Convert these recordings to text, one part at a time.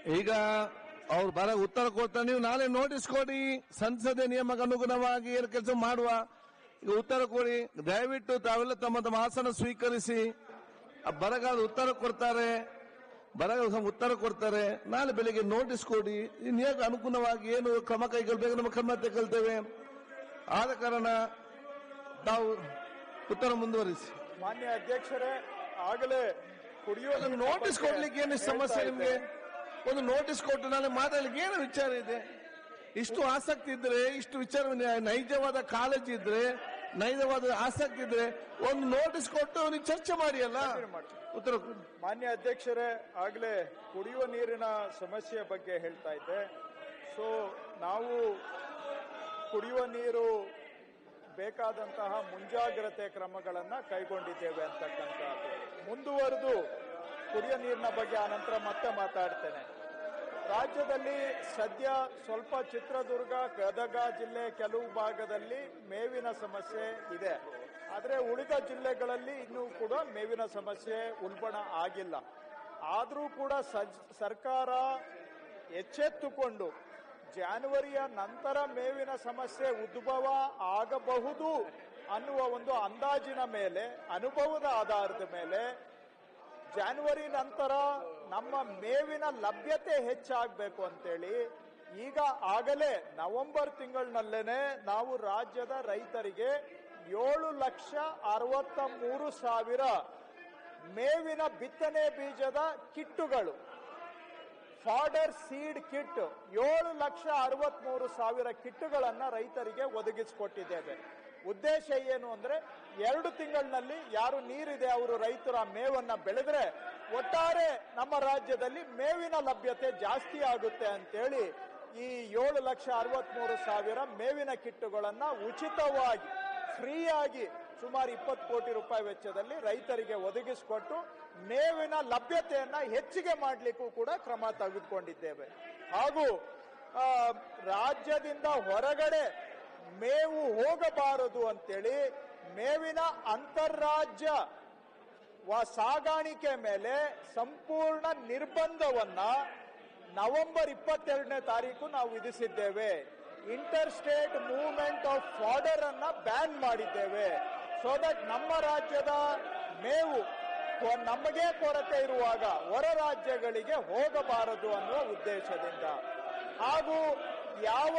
ಈಗ ಅವ್ರು ಬರ ಉತ್ತರ ಕೊಡ್ತಾರೆ ನೀವು ನಾಳೆ ನೋಟಿಸ್ ಕೊಡಿ ಸಂಸದೆ ನಿಯಮಕ್ಕೆ ಅನುಗುಣವಾಗಿ ಏನು ಕೆಲಸ ಮಾಡುವ ಈಗ ಉತ್ತರ ಕೊಡಿ ದಯವಿಟ್ಟು ತಾವೆಲ್ಲ ತಮ್ಮ ತಮ್ಮ ಆಸನ ಸ್ವೀಕರಿಸಿ ಆ ಬರಗಾಲ ಉತ್ತರ ಕೊಡ್ತಾರೆ ಬರಗಾಲ ಉತ್ತರ ಕೊಡ್ತಾರೆ ನಾಳೆ ಬೆಳಿಗ್ಗೆ ನೋಟಿಸ್ ಕೊಡಿ ಈ ನಿಯಮಕ್ಕೆ ಅನುಗುಣವಾಗಿ ಏನು ಕ್ರಮ ಕೈಗೊಳ್ಬೇಕು ನಮ್ಮ ಕ್ರಮ ತೆಗೊಳ್ತೇವೆ ಆದ ಕಾರಣ ತಾವು ಉತ್ತರ ಮುಂದುವರಿಸಿ ಮಾನ್ಯ ಅಧ್ಯಕ್ಷರೇ ಆಗಲೇ ಕುಡಿಯುವ ಒಂದು ನೀರಿನ ನೋಟಿಸ್ ಬಗ್ಗೆ ಕೊಡ್ಲಿಕ್ಕೆ ಏನು ಹೇಳ್ತಾ ಸಮಸ್ಯೆ ಇದ್ದೆ. ನಿಮ್ಗೆ ಒಂದು ನೋಟಿಸ್ ಕೊಟ್ಟು ನಾಳೆ ಮಾತಾಡ್ಲಿಕ್ಕೆ ಏನು ವಿಚಾರ ಇದೆ ಇಷ್ಟು ಆಸಕ್ತಿ ಇದ್ರೆ ಇಷ್ಟು ವಿಚಾರ ನೈಜವಾದ ಕಾಳಜಿ ಇದ್ರೆ ನೈಜವಾದ ಆಸಕ್ತಿ ಇದ್ರೆ ಒಂದು ನೋಟಿಸ್ ಕೊಟ್ಟು ನೀವು ಚರ್ಚೆ ಮಾಡಿ ಅಲ್ಲ ಉತ್ತರ ಕೊಡಿ. ಮಾನ್ಯ ಅಧ್ಯಕ್ಷರೇ ಆಗಲೇ ಕುಡಿಯುವ ನೀರಿನ ಸಮಸ್ಯೆ ಬಗ್ಗೆ ಹೇಳ್ತಾ ಇದ್ದೆ ಸೊ ನಾವು ಕುಡಿಯುವ ನೀರು ಬೇಕಾದಂತಹ ಮುಂಜಾಗ್ರತೆ ಕ್ರಮಗಳನ್ನು ಕೈಗೊಂಡಿದ್ದೇವೆ ಅಂತಕ್ಕಂಥದ್ದು ಮುಂದುವರೆದು ಕುಡಿಯುವ ನೀರಿನ ಬಗ್ಗೆ ಆನಂತರ ಮತ್ತೆ ಮಾತಾಡ್ತೇನೆ ರಾಜ್ಯದಲ್ಲಿ ಸದ್ಯ ಸ್ವಲ್ಪ ಚಿತ್ರದುರ್ಗ ಗದಗ ಜಿಲ್ಲೆ ಕೆಲವು ಭಾಗದಲ್ಲಿ ಮೇವಿನ ಸಮಸ್ಯೆ ಇದೆ ಆದರೆ ಉಳಿದ ಜಿಲ್ಲೆಗಳಲ್ಲಿ ಇನ್ನೂ ಕೂಡ ಮೇವಿನ ಸಮಸ್ಯೆ ಉಲ್ಬಣ ಆಗಿಲ್ಲ ಆದರೂ ಕೂಡ ಸಜ್- ಸರ್ಕಾರ ಎಚ್ಚೆತ್ತುಕೊಂಡು ಜಾನ್ವರಿಯ ನಂತರ ಮೇವಿನ ಸಮಸ್ಯೆ ಉದ್ಭವ ಆಗಬಹುದು ಅನ್ನುವ ಒಂದು ಅಂದಾಜಿನ ಮೇಲೆ ಅನುಭವದ ಆಧಾರದ ಮೇಲೆ ಜಾನ್ವರಿ ನಂತರ ನಮ್ಮ ಮೇವಿನ ಲಭ್ಯತೆ ಹೆಚ್ಚಾಗಬೇಕು ಅಂತೇಳಿ ಈಗ ಆಗಲೇ ನವೆಂಬರ್ ತಿಂಗಳಿನಲ್ಲೇನೆ ನಾವು ರಾಜ್ಯದ ರೈತರಿಗೆ ಏಳು ಲಕ್ಷ ಅರವತ್ತ ಮೂರು ಸಾವಿರ ಮೇವಿನ ಬಿತ್ತನೆ ಬೀಜದ ಕಿಟ್ಟುಗಳು ಫಾಡರ್ ಸೀಡ್ ಕಿಟ್ ಏಳು ಲಕ್ಷ ಅರವತ್ಮೂರು ಸಾವಿರ ಕಿಟ್ಟುಗಳನ್ನ ರೈತರಿಗೆ ಒದಗಿಸಿಕೊಟ್ಟಿದ್ದೇವೆ ಉದ್ದೇಶ ಏನು ಅಂದ್ರೆ ಎರಡು ತಿಂಗಳಿನಲ್ಲಿ ಯಾರು ನೀರಿದೆ ಅವರು ರೈತರ ಮೇವನ್ನ ಬೆಳೆದ್ರೆ ಒಟ್ಟಾರೆ ನಮ್ಮ ರಾಜ್ಯದಲ್ಲಿ ಮೇವಿನ ಲಭ್ಯತೆ ಜಾಸ್ತಿ ಆಗುತ್ತೆ ಅಂತೇಳಿ ಈ ಏಳು ಲಕ್ಷ ಅರವತ್ಮೂರು ಸಾವಿರ ಮೇವಿನ ಕಿಟ್ಟುಗಳನ್ನ ಉಚಿತವಾಗಿ ಫ್ರೀಯಾಗಿ ಸುಮಾರು ಇಪ್ಪತ್ತು ಕೋಟಿ ರೂಪಾಯಿ ವೆಚ್ಚದಲ್ಲಿ ರೈತರಿಗೆ ಒದಗಿಸಿಕೊಟ್ಟು ಮೇವಿನ ಲಭ್ಯತೆಯನ್ನ ಹೆಚ್ಚಿಗೆ ಮಾಡಲಿಕ್ಕೂ ಕೂಡ ಕ್ರಮ ತೆಗೆದುಕೊಂಡಿದ್ದೇವೆ ಹಾಗೂ ಆ, ರಾಜ್ಯದಿಂದ ಹೊರಗಡೆ ಮೇವು ಹೋಗಬಾರದು ಅಂತೇಳಿ ಮೇವಿನ ಅಂತಾರಾಜ್ಯ ವ- ಸಾಗಾಣಿಕೆ ಮೇಲೆ ಸಂಪೂರ್ಣ ನಿರ್ಬಂಧವನ್ನ ನವೆಂಬರ್ ಇಪ್ಪತ್ತೆರಡನೇ ತಾರೀಕು ನಾವು ವಿಧಿಸಿದ್ದೇವೆ interstate movement of fodder ಅನ್ನ ಬ್ಯಾನ್ ಮಾಡಿದ್ದೇವೆ ಸೊ ದಟ್ ನಮ್ಮ ರಾಜ್ಯದ ಮೇವು ಕೊ- ನಮಗೆ ಕೊರತೆ ಇರುವಾಗ ಹೊರ ರಾಜ್ಯಗಳಿಗೆ ಹೋಗಬಾರದು ಅನ್ನುವ ಉದ್ದೇಶದಿಂದ ಹಾಗೂ ಯಾವ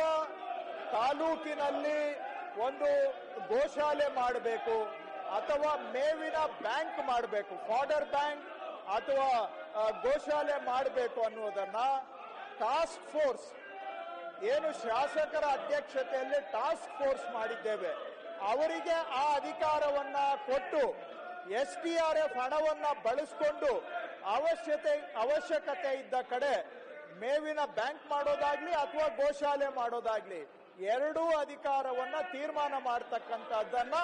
ತಾಲೂಕಿನಲ್ಲಿ ಒಂದು ಗೋಶಾಲೆ ಮಾಡಬೇಕು ಅಥವಾ ಮೇವಿನ ಬ್ಯಾಂಕ್ ಮಾಡಬೇಕು ಫಾಡರ್ ಬ್ಯಾಂಕ್ ಅಥವಾ ಆ, ಗೋಶಾಲೆ ಮಾಡಬೇಕು ಅನ್ನುವುದನ್ನ ಟಾಸ್ಕ್ ಫೋರ್ಸ್ ಏನು ಶಾಸಕರ ಅಧ್ಯಕ್ಷತೆಯಲ್ಲಿ ಟಾಸ್ಕ್ ಫೋರ್ಸ್ ಮಾಡಿದ್ದೇವೆ ಅವರಿಗೆ ಆ ಅಧಿಕಾರವನ್ನ ಕೊಟ್ಟು ಎಸ್ ಟಿ ಆರ್ ಎಫ್ ಹಣವನ್ನ ಬಳಸಿಕೊಂಡು ಅವಶ್ಯತೆ ಅವಶ್ಯಕತೆ ಇದ್ದ ಕಡೆ ಮೇವಿನ ಬ್ಯಾಂಕ್ ಮಾಡೋದಾಗ್ಲಿ ಅಥವಾ ಗೋಶಾಲೆ ಮಾಡೋದಾಗ್ಲಿ ಎರಡೂ ಅಧಿಕಾರವನ್ನ ತೀರ್ಮಾನ ಮಾಡತಕ್ಕಂಥದ್ದನ್ನ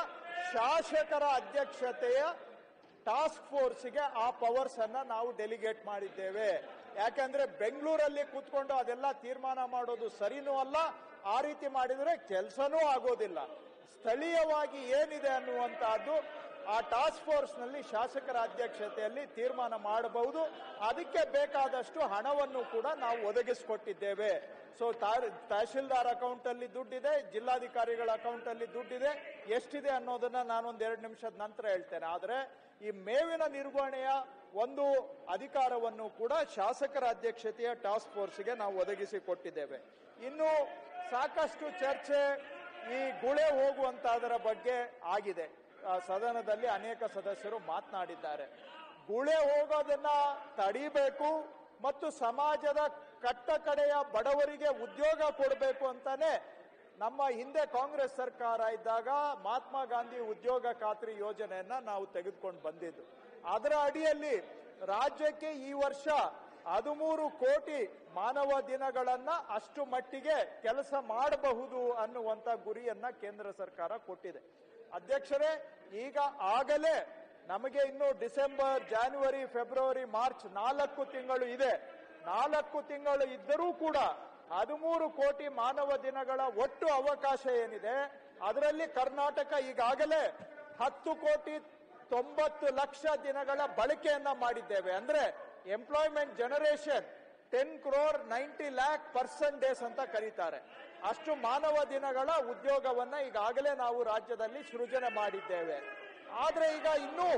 ಶಾಸಕರ ಅಧ್ಯಕ್ಷತೆಯ ಟಾಸ್ಕ್ ಫೋರ್ಸ್ಗೆ ಆ ಪವರ್ಸ್ ಅನ್ನ ನಾವು ಡೆಲಿಗೇಟ್ ಮಾಡಿದ್ದೇವೆ ಯಾಕಂದ್ರೆ ಬೆಂಗಳೂರಲ್ಲಿ ಕೂತ್ಕೊಂಡು ಅದೆಲ್ಲ ತೀರ್ಮಾನ ಮಾಡೋದು ಸರಿನೂ ಅಲ್ಲ ಆ ರೀತಿ ಮಾಡಿದ್ರೆ ಕೆಲಸನೂ ಆಗೋದಿಲ್ಲ ಸ್ಥಳೀಯವಾಗಿ ಏನಿದೆ ಅನ್ನುವಂತಹದ್ದು ಆ ಟಾಸ್ಕ್ ಫೋರ್ಸ್ ನಲ್ಲಿ ಶಾಸಕರ ಅಧ್ಯಕ್ಷತೆಯಲ್ಲಿ ತೀರ್ಮಾನ ಮಾಡಬಹುದು ಅದಕ್ಕೆ ಬೇಕಾದಷ್ಟು ಹಣವನ್ನು ಕೂಡ ನಾವು ಒದಗಿಸಿಕೊಟ್ಟಿದ್ದೇವೆ ಸೊ ತಹಶೀಲ್ದಾರ್ ಅಕೌಂಟ್ ಅಲ್ಲಿ ದುಡ್ಡಿದೆ ಜಿಲ್ಲಾಧಿಕಾರಿಗಳ ಅಕೌಂಟ್ ಅಲ್ಲಿ ದುಡ್ಡಿದೆ ಎಷ್ಟಿದೆ ಅನ್ನೋದನ್ನ ನಾನೊಂದ್ ಎರಡು ನಿಮಿಷದ ನಂತರ ಹೇಳ್ತೇನೆ ಆದ್ರೆ ಈ ಮೇವಿನ ನಿರ್ವಹಣೆಯ ಒಂದು ಅಧಿಕಾರವನ್ನು ಕೂಡ ಶಾಸಕರ ಅಧ್ಯಕ್ಷತೆಯ ಟಾಸ್ಕ್ ಫೋರ್ಸ್ಗೆ ನಾವು ಒದಗಿಸಿ ಕೊಟ್ಟಿದ್ದೇವೆ ಇನ್ನು ಸಾಕಷ್ಟು ಚರ್ಚೆ ಈ ಗುಳೆ ಹೋಗುವಂತಹದರ ಬಗ್ಗೆ ಆಗಿದೆ ಆ, ಸದನದಲ್ಲಿ ಅನೇಕ ಸದಸ್ಯರು ಮಾತನಾಡಿದ್ದಾರೆ ಗುಳೆ ಹೋಗೋದನ್ನ ತಡಿಬೇಕು ಮತ್ತು ಸಮಾಜದ ಕಟ್ಟ ಕಡೆಯ ಬಡವರಿಗೆ ಉದ್ಯೋಗ ಕೊಡಬೇಕು ಅಂತಾನೆ ನಮ್ಮ ಹಿಂದೆ ಕಾಂಗ್ರೆಸ್ ಸರ್ಕಾರ ಇದ್ದಾಗ ಮಹಾತ್ಮ ಗಾಂಧಿ ಉದ್ಯೋಗ ಖಾತ್ರಿ ಯೋಜನೆಯನ್ನ ನಾವು ತೆಗೆದುಕೊಂಡು ಬಂದಿದ್ದು ಅದರ ಅಡಿಯಲ್ಲಿ ರಾಜ್ಯಕ್ಕೆ ಈ ವರ್ಷ ಹದಿಮೂರು ಕೋಟಿ ಮಾನವ ದಿನಗಳನ್ನ ಅಷ್ಟು ಮಟ್ಟಿಗೆ ಕೆಲಸ ಮಾಡಬಹುದು ಅನ್ನುವಂತ ಗುರಿಯನ್ನ ಕೇಂದ್ರ ಸರ್ಕಾರ ಕೊಟ್ಟಿದೆ ಅಧ್ಯಕ್ಷರೇ ಈಗ ಆಗಲೇ ನಮಗೆ ಇನ್ನು ಡಿಸೆಂಬರ್ ಜಾನ್ವರಿ ಫೆಬ್ರವರಿ ಮಾರ್ಚ್ ನಾಲ್ಕು ತಿಂಗಳು ಇದೆ ನಾಲ್ಕು ತಿಂಗಳು ಇದ್ದರೂ ಕೂಡ ಹದಿಮೂರು ಕೋಟಿ ಮಾನವ ದಿನಗಳ ಒಟ್ಟು ಅವಕಾಶ ಏನಿದೆ ಅದರಲ್ಲಿ ಕರ್ನಾಟಕ ಈಗಾಗಲೇ ಹತ್ತು ಕೋಟಿ ತೊಂಬತ್ತು ಲಕ್ಷ ದಿನಗಳ ಬಳಕೆಯನ್ನ ಮಾಡಿದ್ದೇವೆ ಅಂದ್ರೆ employment generation ten crore ninety lakh person days ಅಂತ ಕರೀತಾರೆ ಅಷ್ಟು ಮಾನವ ದಿನಗಳ ಉದ್ಯೋಗವನ್ನ ಈಗಾಗಲೇ ನಾವು ರಾಜ್ಯದಲ್ಲಿ ಸೃಜನೆ ಮಾಡಿದ್ದೇವೆ ಆದ್ರೆ ಈಗ ಇನ್ನೂ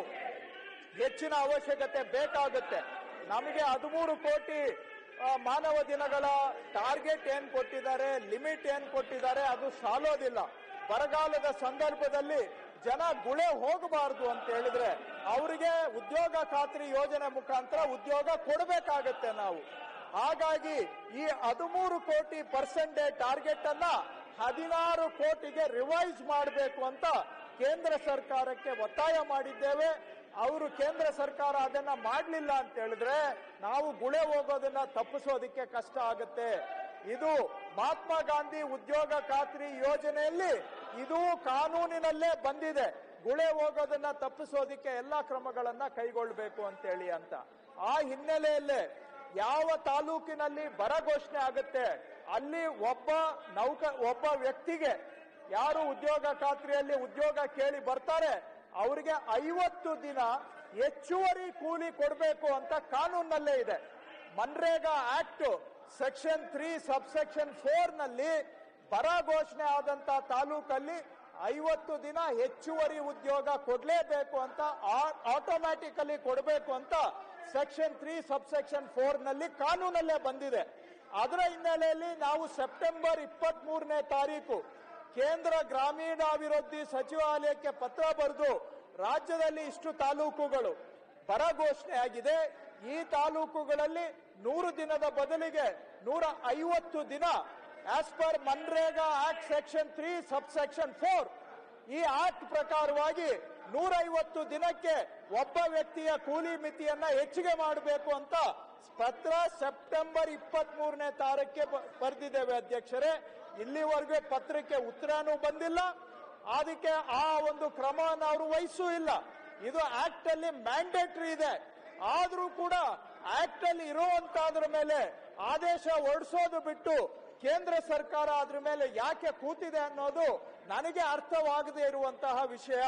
ಹೆಚ್ಚಿನ ಅವಶ್ಯಕತೆ ಬೇಕಾಗುತ್ತೆ ನಮಗೆ ಹದಿಮೂರು ಕೋಟಿ ಆ, ಮಾನವ ದಿನಗಳ ಟಾರ್ಗೆಟ್ ಏನ್ ಕೊಟ್ಟಿದ್ದಾರೆ ಲಿಮಿಟ್ ಏನ್ ಕೊಟ್ಟಿದ್ದಾರೆ ಅದು ಸಾಲೋದಿಲ್ಲ ಬರಗಾಲದ ಸಂದರ್ಭದಲ್ಲಿ ಜನ ಗುಳೆ ಹೋಗಬಾರದು ಅಂತ ಹೇಳಿದ್ರೆ ಅವರಿಗೆ ಉದ್ಯೋಗ ಖಾತ್ರಿ ಯೋಜನೆ ಮುಖಾಂತರ ಉದ್ಯೋಗ ಕೊಡಬೇಕಾಗತ್ತೆ ನಾವು ಹಾಗಾಗಿ ಈ ಹದಿಮೂರು ಕೋಟಿ ಪರ್ಸೆಂಟೇಜ್ ಟಾರ್ಗೆಟ್ ಅನ್ನ ಹದಿನಾರು ಕೋಟಿಗೆ ರಿವೈಸ್ ಮಾಡಬೇಕು ಅಂತ ಕೇಂದ್ರ ಸರ್ಕಾರಕ್ಕೆ ಒತ್ತಾಯ ಮಾಡಿದ್ದೇವೆ ಅವರು ಕೇಂದ್ರ ಸರ್ಕಾರ ಅದನ್ನ ಮಾಡಲಿಲ್ಲ ಅಂತ ಹೇಳಿದ್ರೆ ನಾವು ಗುಳೆ ಹೋಗೋದನ್ನ ತಪ್ಪಿಸೋದಕ್ಕೆ ಕಷ್ಟ ಆಗುತ್ತೆ ಇದು ಮಹಾತ್ಮ ಗಾಂಧಿ ಉದ್ಯೋಗ ಖಾತ್ರಿ ಯೋಜನೆಯಲ್ಲಿ ಇದು ಕಾನೂನಿನಲ್ಲೇ ಬಂದಿದೆ ಗುಳೆ ಹೋಗೋದನ್ನ ತಪ್ಪಿಸೋದಕ್ಕೆ ಎಲ್ಲಾ ಕ್ರಮಗಳನ್ನ ಕೈಗೊಳ್ಳಬೇಕು ಅಂತೇಳಿ ಅಂತ ಆ ಹಿನ್ನೆಲೆಯಲ್ಲೇ ಯಾವ ತಾಲೂಕಿನಲ್ಲಿ ಬರ ಘೋಷಣೆ ಆಗುತ್ತೆ ಅಲ್ಲಿ ಒಬ್ಬ ನೌಕ ಒಬ್ಬ ವ್ಯಕ್ತಿಗೆ ಯಾರು ಉದ್ಯೋಗ ಖಾತ್ರಿಯಲ್ಲಿ ಉದ್ಯೋಗ ಕೇಳಿ ಬರ್ತಾರೆ ಅವರಿಗೆ ಐವತ್ತು ದಿನ ಹೆಚ್ಚುವರಿ ಕೂಲಿ ಕೊಡಬೇಕು ಅಂತ ಕಾನೂನಲ್ಲೇ ಇದೆ MNREGA act section three sub section four ನಲ್ಲಿ ಬರ ಘೋಷಣೆ ಆದಂತ ತಾಲೂಕಲ್ಲಿ ಐವತ್ತು ದಿನ ಹೆಚ್ಚುವರಿ ಉದ್ಯೋಗ ಕೊಡ್ಲೇಬೇಕು ಅಂತ ಆಟೋಮ್ಯಾಟಿಕಲಿ ಕೊಡಬೇಕು ಅಂತ section three sub section four ನಲ್ಲಿ ಕಾನೂನಲ್ಲೇ ಬಂದಿದೆ ಅದರ ಹಿನ್ನೆಲೆಯಲ್ಲಿ ನಾವು ಸೆಪ್ಟೆಂಬರ್ ಇಪ್ಪತ್ತ್ ಮೂರನೇ ತಾರೀಕು ಕೇಂದ್ರ ಗ್ರಾಮೀಣಾಭಿವೃದ್ಧಿ ಸಚಿವಾಲಯಕ್ಕೆ ಪತ್ರ ಬರೆದು ರಾಜ್ಯದಲ್ಲಿ ಇಷ್ಟು ತಾಲೂಕುಗಳು ಬರ ಘೋಷಣೆ ಆಗಿದೆ ಈ ತಾಲೂಕುಗಳಲ್ಲಿ ನೂರು ದಿನದ ಬದಲಿಗೆ ನೂರ ಐವತ್ತು ದಿನ as per MNREGA act section three sub section four ಈ ಆಕ್ಟ್ ಪ್ರಕಾರವಾಗಿ ನೂರೈವತ್ತು ದಿನಕ್ಕೆ ಒಬ್ಬ ವ್ಯಕ್ತಿಯ ಕೂಲಿ ಮಿತಿಯನ್ನ ಹೆಚ್ಚಿಗೆ ಮಾಡಬೇಕು ಅಂತ ಪತ್ರ ಸೆಪ್ಟೆಂಬರ್ ಇಪ್ಪತ್ತ್ ಮೂರನೇ ತಾರೀಕಿಗೆ ಬರೆದಿದ್ದೇವೆ ಅಧ್ಯಕ್ಷರೇ ಇಲ್ಲಿವರೆಗೂ ಪತ್ರಕ್ಕೆ ಉತ್ತರನೂ ಬಂದಿಲ್ಲ ಅದಕ್ಕೆ ಆ ಒಂದು ಕ್ರಮವನ್ನು ಅವರು ವಹಿಸೂ ಇಲ್ಲ ಇದು ಆಕ್ಟ್ ಅಲ್ಲಿ ಮ್ಯಾಂಡೇಟರಿ ಇದೆ ಆದ್ರೂ ಕೂಡ ಆಕ್ಟ್ ಅಲ್ಲಿ ಇರುವಂತದ್ರ ಮೇಲೆ ಆದೇಶ ಹೊರಡಿಸೋದು ಬಿಟ್ಟು ಕೇಂದ್ರ ಸರ್ಕಾರ ಅದ್ರ ಮೇಲೆ ಯಾಕೆ ಕೂತಿದೆ ಅನ್ನೋದು ನನಗೆ ಅರ್ಥವಾಗದೇ ಇರುವಂತಹ ವಿಷಯ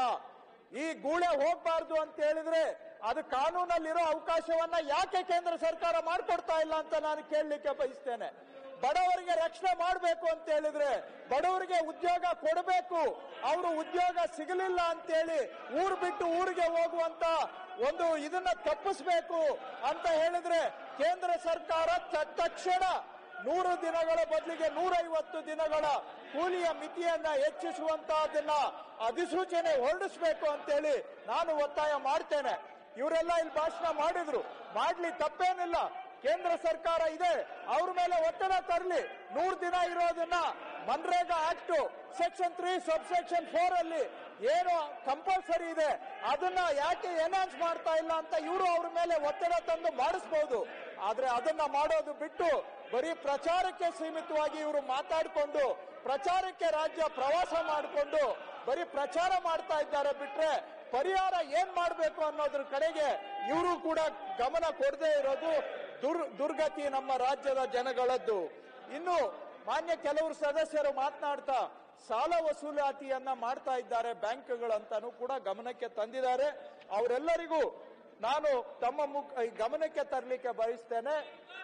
ಈ ಗೂಳೆ ಹೋಗ್ಬಾರ್ದು ಅಂತ ಹೇಳಿದ್ರೆ ಅದು ಕಾನೂನಲ್ಲಿರೋ ಅವಕಾಶವನ್ನ ಯಾಕೆ ಕೇಂದ್ರ ಸರ್ಕಾರ ಮಾಡ್ಕೊಡ್ತಾ ಇಲ್ಲ ಅಂತ ನಾನು ಕೇಳಲಿಕ್ಕೆ ಬಯಸ್ತೇನೆ ಬಡವರಿಗೆ ರಕ್ಷಣೆ ಮಾಡಬೇಕು ಅಂತ ಹೇಳಿದ್ರೆ ಬಡವರಿಗೆ ಉದ್ಯೋಗ ಕೊಡಬೇಕು ಅವರು ಉದ್ಯೋಗ ಸಿಗಲಿಲ್ಲ ಅಂತೇಳಿ ಊರು ಬಿಟ್ಟು ಊರಿಗೆ ಹೋಗುವಂತ ಒಂದು ಇದನ್ನ ತಪ್ಪಿಸ್ಬೇಕು ಅಂತ ಹೇಳಿದ್ರೆ ಕೇಂದ್ರ ಸರ್ಕಾರ ತ- ತಕ್ಷಣ ನೂರು ದಿನಗಳ ಬದಲಿಗೆ ನೂರೈವತ್ತು ದಿನಗಳ ಕೂಲಿಯ ಮಿತಿಯನ್ನ ಹೆಚ್ಚಿಸುವಂತಹದನ್ನ ಅಧಿಸೂಚನೆ ಹೊರಡಿಸಬೇಕು ಅಂತೇಳಿ ನಾನು ಒತ್ತಾಯ ಮಾಡ್ತೇನೆ ಇವರೆಲ್ಲ ಇಲ್ಲಿ ಭಾಷಣ ಮಾಡಿದ್ರು ಮಾಡ್ಲಿ ತಪ್ಪೇನಿಲ್ಲ ಕೇಂದ್ರ ಸರ್ಕಾರ ಇದೆ ಅವ್ರ ಮೇಲೆ ಒತ್ತಡ ತರಲಿ ನೂರು ದಿನ ಇರೋದನ್ನ MNREGA act section three sub section four ಅಲ್ಲಿ ಏನು ಕಂಪಲ್ಸರಿ ಇದೆ ಅದನ್ನ ಯಾಕೆ ಎನ್ಹಾನ್ಸ್ ಮಾಡ್ತಾ ಇಲ್ಲ ಅಂತ ಇವರು ಅವ್ರ ಮೇಲೆ ಒತ್ತಡ ತಂದು ಮಾಡಿಸ್ಬೋದು ಆದ್ರೆ ಅದನ್ನ ಮಾಡೋದು ಬಿಟ್ಟು ಬರೀ ಪ್ರಚಾರಕ್ಕೆ ಸೀಮಿತವಾಗಿ ಇವರು ಮಾತಾಡಿಕೊಂಡು ಪ್ರಚಾರಕ್ಕೆ ರಾಜ್ಯ ಪ್ರವಾಸ ಮಾಡಿಕೊಂಡು ಬರೀ ಪ್ರಚಾರ ಮಾಡ್ತಾ ಇದ್ದಾರೆ ಬಿಟ್ರೆ ಪರಿಹಾರ ಏನ್ ಮಾಡಬೇಕು ಅನ್ನೋದ್ರ ಕಡೆಗೆ ಇವರು ಕೂಡ ಗಮನ ಕೊಡದೇ ಇರೋದು ದುರ್ ದುರ್ಗತಿ ನಮ್ಮ ರಾಜ್ಯದ ಜನಗಳದ್ದು ಇನ್ನು ಮಾನ್ಯ ಕೆಲವರು ಸದಸ್ಯರು ಮಾತನಾಡ್ತಾ ಸಾಲ ವಸೂಲಾತಿಯನ್ನ ಮಾಡ್ತಾ ಇದ್ದಾರೆ ಬ್ಯಾಂಕ್ಗಳಂತಾನು ಕೂಡ ಗಮನಕ್ಕೆ ತಂದಿದ್ದಾರೆ ಅವರೆಲ್ಲರಿಗೂ ನಾನು ತಮ್ಮ ಮುಖ ಈ ಗಮನಕ್ಕೆ ತರಲಿಕ್ಕೆ ಬಯಸ್ತೇನೆ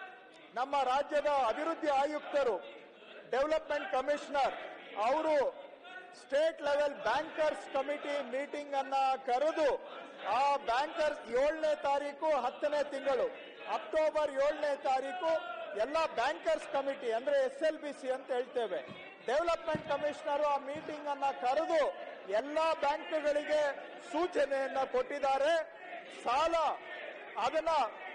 ನಮ್ಮ ರಾಜ್ಯದ ಅಭಿವೃದ್ಧಿ ಆಯುಕ್ತರು ಡೆವಲಪ್ಮೆಂಟ್ ಕಮಿಷನರ್ ಅವರು state level bankers committee meeting ಅನ್ನ ಕರೆದು ಆ ಬ್ಯಾಂಕರ್ಸ್ ಏಳನೇ ತಾರೀಕು ಹತ್ತನೇ ತಿಂಗಳು ಅಕ್ಟೋಬರ್ ಏಳನೇ ತಾರೀಕು ಎಲ್ಲ ಬ್ಯಾಂಕರ್ಸ್ ಕಮಿಟಿ ಅಂದ್ರೆ ಎಸ್ ಎಲ್ ಬಿ ಸಿ ಅಂತ ಹೇಳ್ತೇವೆ ಡೆವಲಪ್ಮೆಂಟ್ ಕಮಿಷನರ್ ಆ ಮೀಟಿಂಗ್ ಅನ್ನ ಕರೆದು ಎಲ್ಲಾ ಬ್ಯಾಂಕ್ಗಳಿಗೆ ಸೂಚನೆಯನ್ನ ಕೊಟ್ಟಿದ್ದಾರೆ ಸಾಲ ಅದನ್ನ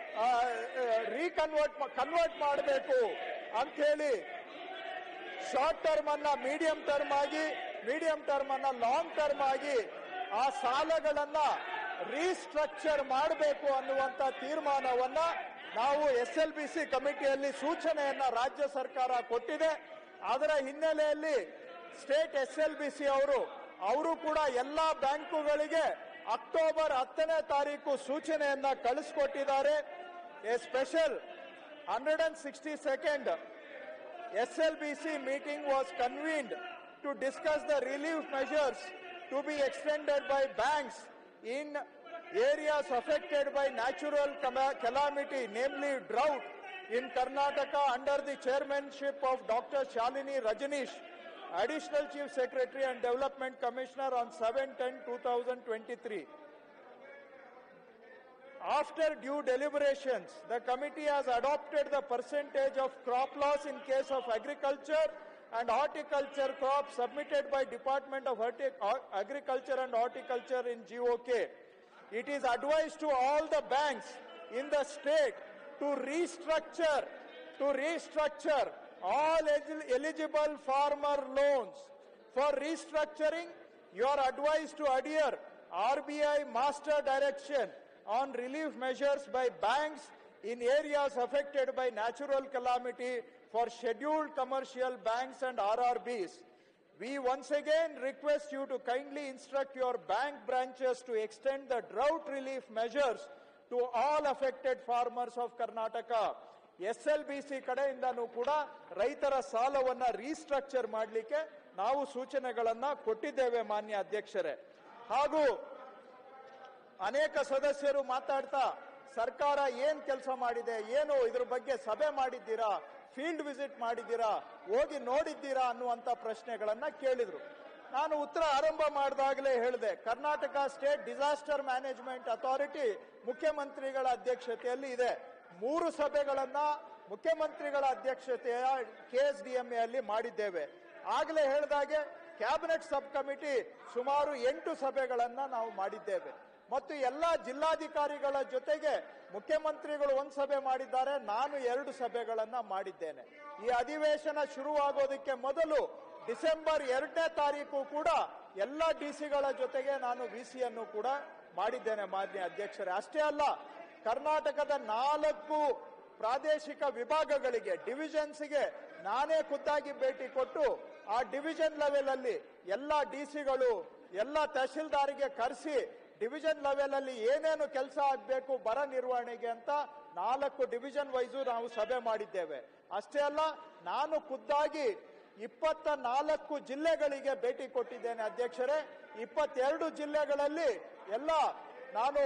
ರೀಕನ್ವರ್ಟ್ ಕನ್ವರ್ಟ್ ಮಾಡಬೇಕು ಅಂತ ಹೇಳಿ ಶಾರ್ಟ್ ಟರ್ಮ್ ಅನ್ನ ಮೀಡಿಯಂ ಟರ್ಮ್ ಆಗಿ ಮೀಡಿಯಂ ಟರ್ಮ್ ಅನ್ನ ಲಾಂಗ್ ಟರ್ಮ್ ಆಗಿ ಆ ಸಾಲಗಳನ್ನ ರೀಸ್ಟ್ರಕ್ಚರ್ ಮಾಡಬೇಕು ಅನ್ನುವಂತ ತೀರ್ಮಾನವನ್ನ ನಾವು ಎಸ್ ಎಲ್ ಬಿ ಸಿ ಕಮಿಟಿಯಲ್ಲಿ ಸೂಚನೆಯನ್ನ ರಾಜ್ಯ ಸರ್ಕಾರ ಕೊಟ್ಟಿದೆ ಅದರ ಹಿನ್ನೆಲೆಯಲ್ಲಿ state S L B C ಅವರು ಅವರು ಕೂಡ ಎಲ್ಲಾ ಬ್ಯಾಂಕುಗಳಿಗೆ ಅಕ್ಟೋಬರ್ ಹತ್ತನೇ ತಾರೀಕು ಸೂಚನೆಯನ್ನ ಕಳಿಸ್ಕೊಟ್ಟಿದ್ದಾರೆ a special hundred and sixty second SLBC meeting was convened to discuss the relief measures to be extended by banks in areas affected by natural cala- calamity, namely drought, in Karnataka under the chairmanship of Dr. Shalini Rajanish, Additional Chief Secretary and Development Commissioner on 7-10-2023. After due deliberations, the committee has adopted the percentage of crop loss in case of agriculture and horticulture crops submitted by Department of Horti- Agriculture and Horticulture in GOK. It is advised to all the banks in the state to restructure, to restructure all eli- eligible farmer loans. For restructuring, you are advised to adhere RBI master direction on relief measures by banks in areas affected by natural calamity for scheduled commercial banks and RRBs. We once again request you to kindly instruct your bank branches to extend the drought relief measures to all affected farmers of Karnataka. S L B C ಕಡೆಯಿಂದನೂ ಕೂಡ ರೈತರ ಸಾಲವನ್ನ restructure ಮಾಡಲಿಕ್ಕೆ ನಾವು ಸೂಚನೆಗಳನ್ನ ಕೊಟ್ಟಿದ್ದೇವೆ ಮಾನ್ಯ ಅಧ್ಯಕ್ಷರೇ ಹಾಗೂ ಅನೇಕ ಸದಸ್ಯರು ಮಾತಾಡ್ತಾ ಸರ್ಕಾರ ಏನ್ ಕೆಲಸ ಮಾಡಿದೆ ಏನು ಇದ್ರ ಬಗ್ಗೆ ಸಭೆ ಮಾಡಿದ್ದೀರಾ ಫೀಲ್ಡ್ ವಿಸಿಟ್ ಮಾಡಿದ್ದೀರಾ ಹೋಗಿ ನೋಡಿದ್ದೀರಾ ಅನ್ನುವಂತ ಪ್ರಶ್ನೆಗಳನ್ನ ಕೇಳಿದ್ರು ನಾನು ಉತ್ತರ ಆರಂಭ ಮಾಡಿದಾಗಲೇ ಹೇಳಿದೆ Karnataka state disaster management authority ಮುಖ್ಯಮಂತ್ರಿಗಳ ಅಧ್ಯಕ್ಷತೆಯಲ್ಲಿ ಇದೆ ಮೂರು ಸಭೆಗಳನ್ನ ಮುಖ್ಯಮಂತ್ರಿಗಳ ಅಧ್ಯಕ್ಷತೆಯ ಕೆಎಸ್ಡಿಎಂಎ ಅಲ್ಲಿ ಮಾಡಿದ್ದೇವೆ ಆಗಲೇ ಹೇಳಿದಾಗೆ ಕ್ಯಾಬಿನೆಟ್ ಸಬ್ ಕಮಿಟಿ ಸುಮಾರು ಎಂಟು ಸಭೆಗಳನ್ನ ನಾವು ಮಾಡಿದ್ದೇವೆ ಮತ್ತು ಎಲ್ಲ ಜಿಲ್ಲಾಧಿಕಾರಿಗಳ ಜೊತೆಗೆ ಮುಖ್ಯಮಂತ್ರಿಗಳು ಒಂದು ಸಭೆ ಮಾಡಿದ್ದಾರೆ ನಾನು ಎರಡು ಸಭೆಗಳನ್ನ ಮಾಡಿದ್ದೇನೆ ಈ ಅಧಿವೇಶನ ಶುರುವಾಗೋದಕ್ಕೆ ಮೊದಲು ಡಿಸೆಂಬರ್ ಎರಡನೇ ತಾರೀಕು ಕೂಡ ಎಲ್ಲ ಡಿಸಿಗಳ ಜೊತೆಗೆ ನಾನು ವಿಸಿಯನ್ನು ಕೂಡ ಮಾಡಿದ್ದೇನೆ ಮಾನ್ಯ ಅಧ್ಯಕ್ಷರೇ ಅಷ್ಟೇ ಅಲ್ಲ ಕರ್ನಾಟಕದ ನಾಲ್ಕು ಪ್ರಾದೇಶಿಕ ವಿಭಾಗಗಳಿಗೆ ಡಿವಿಷನ್ಸ್ಗೆ ನಾನೇ ಖುದ್ದಾಗಿ ಭೇಟಿ ಕೊಟ್ಟು ಆ ಡಿವಿಷನ್ ಲೆವೆಲ್ ಅಲ್ಲಿ ಎಲ್ಲ ಡಿಸಿಗಳು ಎಲ್ಲ ತಹಶೀಲ್ದಾರಿಗೆ ಕರೆಸಿ ಡಿವಿಷನ್ ಲೆವೆಲ್ ಅಲ್ಲಿ ಏನೇನು ಕೆಲಸ ಆಗಬೇಕು ಬರ ನಿರ್ವಹಣೆಗೆ ಅಂತ ನಾಲ್ಕು ಡಿವಿಷನ್ ವೈಸು ನಾವು ಸಭೆ ಮಾಡಿದ್ದೇವೆ ಅಷ್ಟೇ ಅಲ್ಲ ನಾನು ಖುದ್ದಾಗಿ ಇಪ್ಪತ್ತ ನಾಲ್ಕು ಜಿಲ್ಲೆಗಳಿಗೆ ಭೇಟಿ ಕೊಟ್ಟಿದ್ದೇನೆ ಅಧ್ಯಕ್ಷರೇ ಇಪ್ಪತ್ತೆರಡು ಜಿಲ್ಲೆಗಳಲ್ಲಿ ಎಲ್ಲ ನಾನು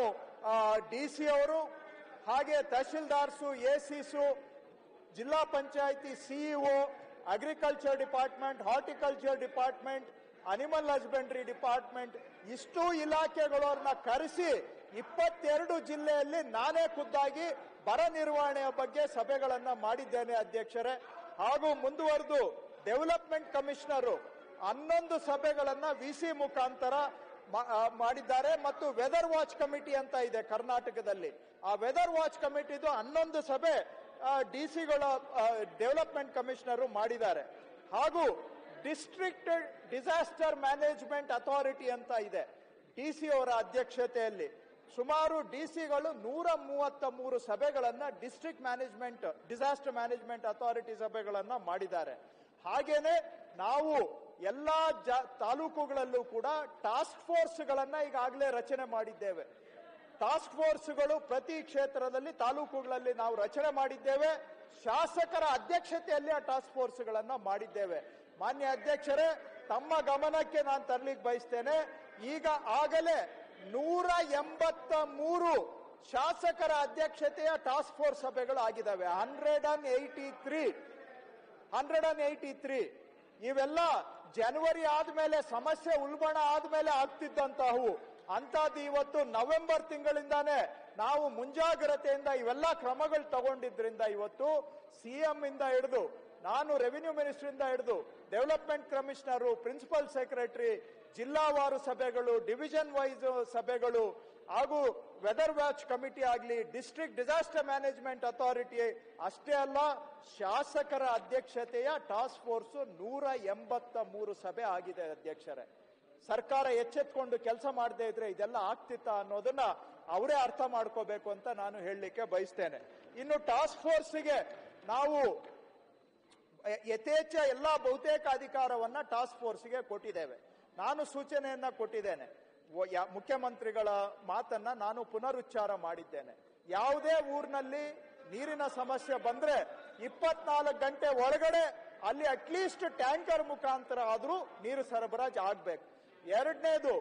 ಡಿ ಸಿ ಅವರು ಹಾಗೆ ತಹಶೀಲ್ದಾರ್ಸು ಎ ಸಿಸು ಜಿಲ್ಲಾ panchayat CEO agriculture department horticulture department animal husbandry department ಇಷ್ಟು ಇಲಾಖೆಗಳವ್ರನ್ನ ಕರೆಸಿ ಇಪ್ಪತ್ತೆರಡು ಜಿಲ್ಲೆಯಲ್ಲಿ ನಾನೇ ಖುದ್ದಾಗಿ ಬರ ನಿರ್ವಹಣೆಯ ಬಗ್ಗೆ ಸಭೆಗಳನ್ನ ಮಾಡಿದ್ದೇನೆ ಅಧ್ಯಕ್ಷರೇ ಹಾಗೂ ಮುಂದುವರೆದು ಡೆವಲಪ್ಮೆಂಟ್ ಕಮಿಷನರು ಹನ್ನೊಂದು ಸಭೆಗಳನ್ನ ವಿಸಿ ಮುಖಾಂತರ ಮಾ- ಆ, ಮಾಡಿದ್ದಾರೆ ಮತ್ತು ವೆದರ್ ವಾಚ್ ಕಮಿಟಿ ಅಂತ ಇದೆ ಕರ್ನಾಟಕದಲ್ಲಿ ಆ ವೆದರ್ ವಾಚ್ ಕಮಿಟಿದು ಹನ್ನೊಂದು ಸಭೆ ಡಿ ಸಿಗಳ ಡೆವಲಪ್ಮೆಂಟ್ ಕಮಿಷನರು ಮಾಡಿದ್ದಾರೆ ಹಾಗೂ ಡಿಸ್ಟ್ರಿಕ್ಟ್ ಡಿಸಾಸ್ಟರ್ ಮ್ಯಾನೇಜ್ಮೆಂಟ್ ಅಥಾರಿಟಿ ಅಂತ ಇದೆ ಡಿ ಸಿ ಅವರ ಅಧ್ಯಕ್ಷತೆಯಲ್ಲಿ ಸುಮಾರು ಡಿ ಸಿಗಳು ನೂರ ಮೂವತ್ತ ಮೂರು ಸಭೆಗಳನ್ನ district management disaster management authority ಸಭೆಗಳನ್ನ ಮಾಡಿದ್ದಾರೆ ಹಾಗೇನೆ ನಾವು ಎಲ್ಲಾ ಜ ತಾಲೂಕುಗಳಲ್ಲೂ ಕೂಡ ಟಾಸ್ಕ್ ಫೋರ್ಸ್ಗಳನ್ನ ಈಗಾಗಲೇ ರಚನೆ ಮಾಡಿದ್ದೇವೆ ಟಾಸ್ಕ್ ಫೋರ್ಸ್ಗಳು ಪ್ರತಿ ಕ್ಷೇತ್ರದಲ್ಲಿ ತಾಲೂಕುಗಳಲ್ಲಿ ನಾವು ರಚನೆ ಮಾಡಿದ್ದೇವೆ ಶಾಸಕರ ಅಧ್ಯಕ್ಷತೆಯಲ್ಲಿ ಆ ಟಾಸ್ಕ್ ಫೋರ್ಸ್ಗಳನ್ನ ಮಾಡಿದ್ದೇವೆ ಮಾನ್ಯ ಅಧ್ಯಕ್ಷರೇ ತಮ್ಮ ಗಮನಕ್ಕೆ ನಾನು ತರ್ಲಿಕ್ಕೆ ಬಯಸ್ತೇನೆ ಈಗ ಆಗಲೇ ನೂರ ಎಂಬತ್ತ ಮೂರು ಶಾಸಕರ ಅಧ್ಯಕ್ಷತೆಯ ಟಾಸ್ಕ್ ಫೋರ್ಸ್ ಸಭೆಗಳು ಆಗಿದ್ದಾವೆ hundred and eighty three hundred and eighty three ಇವೆಲ್ಲ ಜನವರಿ ಆದ್ಮೇಲೆ ಸಮಸ್ಯೆ ಉಲ್ಬಣ ಆದ್ಮೇಲೆ ಆಗ್ತಿದ್ದಂತಹವು ಅಂತದ್ದು ಇವತ್ತು ನವೆಂಬರ್ ತಿಂಗಳಿಂದಾನೇ ನಾವು ಮುಂಜಾಗ್ರತೆಯಿಂದ ಇವೆಲ್ಲ ಕ್ರಮಗಳು ತಗೊಂಡಿದ್ರಿಂದ ಇವತ್ತು ಸಿಎಂ ಇಂದ ಹಿಡಿದು ನಾನು ರೆವಿನ್ಯೂ ಮಿನಿಸ್ಟರ್ ಇಂದ ಹಿಡಿದು ಡೆವಲಪ್ಮೆಂಟ್ ಕಮಿಷನರು ಪ್ರಿನ್ಸಿಪಲ್ ಸೆಕ್ರೆಟರಿ ಜಿಲ್ಲಾವಾರು ಸಭೆಗಳು ಡಿವಿಷನ್ ವೈಸ್ ಸಭೆಗಳು ಹಾಗೂ ವೆದರ್ ವಾಚ್ ಕಮಿಟಿ ಆಗಲಿ ಡಿಸ್ಟ್ರಿಕ್ಟ್ ಡಿಸಾಸ್ಟರ್ ಮ್ಯಾನೇಜ್ಮೆಂಟ್ ಅಥಾರಿಟಿ ಅಷ್ಟೇ ಅಲ್ಲ ಶಾಸಕರ ಅಧ್ಯಕ್ಷತೆಯ ಟಾಸ್ಕ್ ಫೋರ್ಸ್ ನೂರ ಎಂಬತ್ತ ಮೂರು ಸಭೆ ಆಗಿದೆ ಅಧ್ಯಕ್ಷರೇ ಸರ್ಕಾರ ಎಚ್ಚೆತ್ಕೊಂಡು ಕೆಲಸ ಮಾಡದೇ ಇದ್ರೆ ಇದೆಲ್ಲ ಆಗ್ತಿತ್ತಾ ಅನ್ನೋದನ್ನ ಅವರೇ ಅರ್ಥ ಮಾಡ್ಕೋಬೇಕು ಅಂತ ನಾನು ಹೇಳಲಿಕ್ಕೆ ಬಯಸ್ತೇನೆ ಇನ್ನು ಟಾಸ್ಕ್ ಫೋರ್ಸ್ಗೆ ನಾವು ಯ- ಯಥೇಚ್ಛ ಎಲ್ಲಾ ಬಹುತೇಕ ಅಧಿಕಾರವನ್ನ ಟಾಸ್ಕ್ ಫೋರ್ಸ್ಗೆ ಕೊಟ್ಟಿದ್ದೇವೆ ನಾನು ಸೂಚನೆಯನ್ನ ಕೊಟ್ಟಿದ್ದೇನೆ ಒ- ಯಾ- ಮುಖ್ಯಮಂತ್ರಿಗಳ ಮಾತನ್ನ ನಾನು ಪುನರುಚ್ಚಾರ ಮಾಡಿದ್ದೇನೆ ಯಾವುದೇ ಊರಿನಲ್ಲಿ ನೀರಿನ ಸಮಸ್ಯೆ ಬಂದ್ರೆ ಇಪ್ಪತ್ನಾಲ್ಕು ಗಂಟೆ ಒಳಗಡೆ ಅಲ್ಲಿ ಅಟ್ಲೀಸ್ಟ್ ಟ್ಯಾಂಕರ್ ಮುಖಾಂತರ ಆದ್ರೂ ನೀರು ಸರಬರಾಜು ಆಗ್ಬೇಕು ಎರಡನೇದು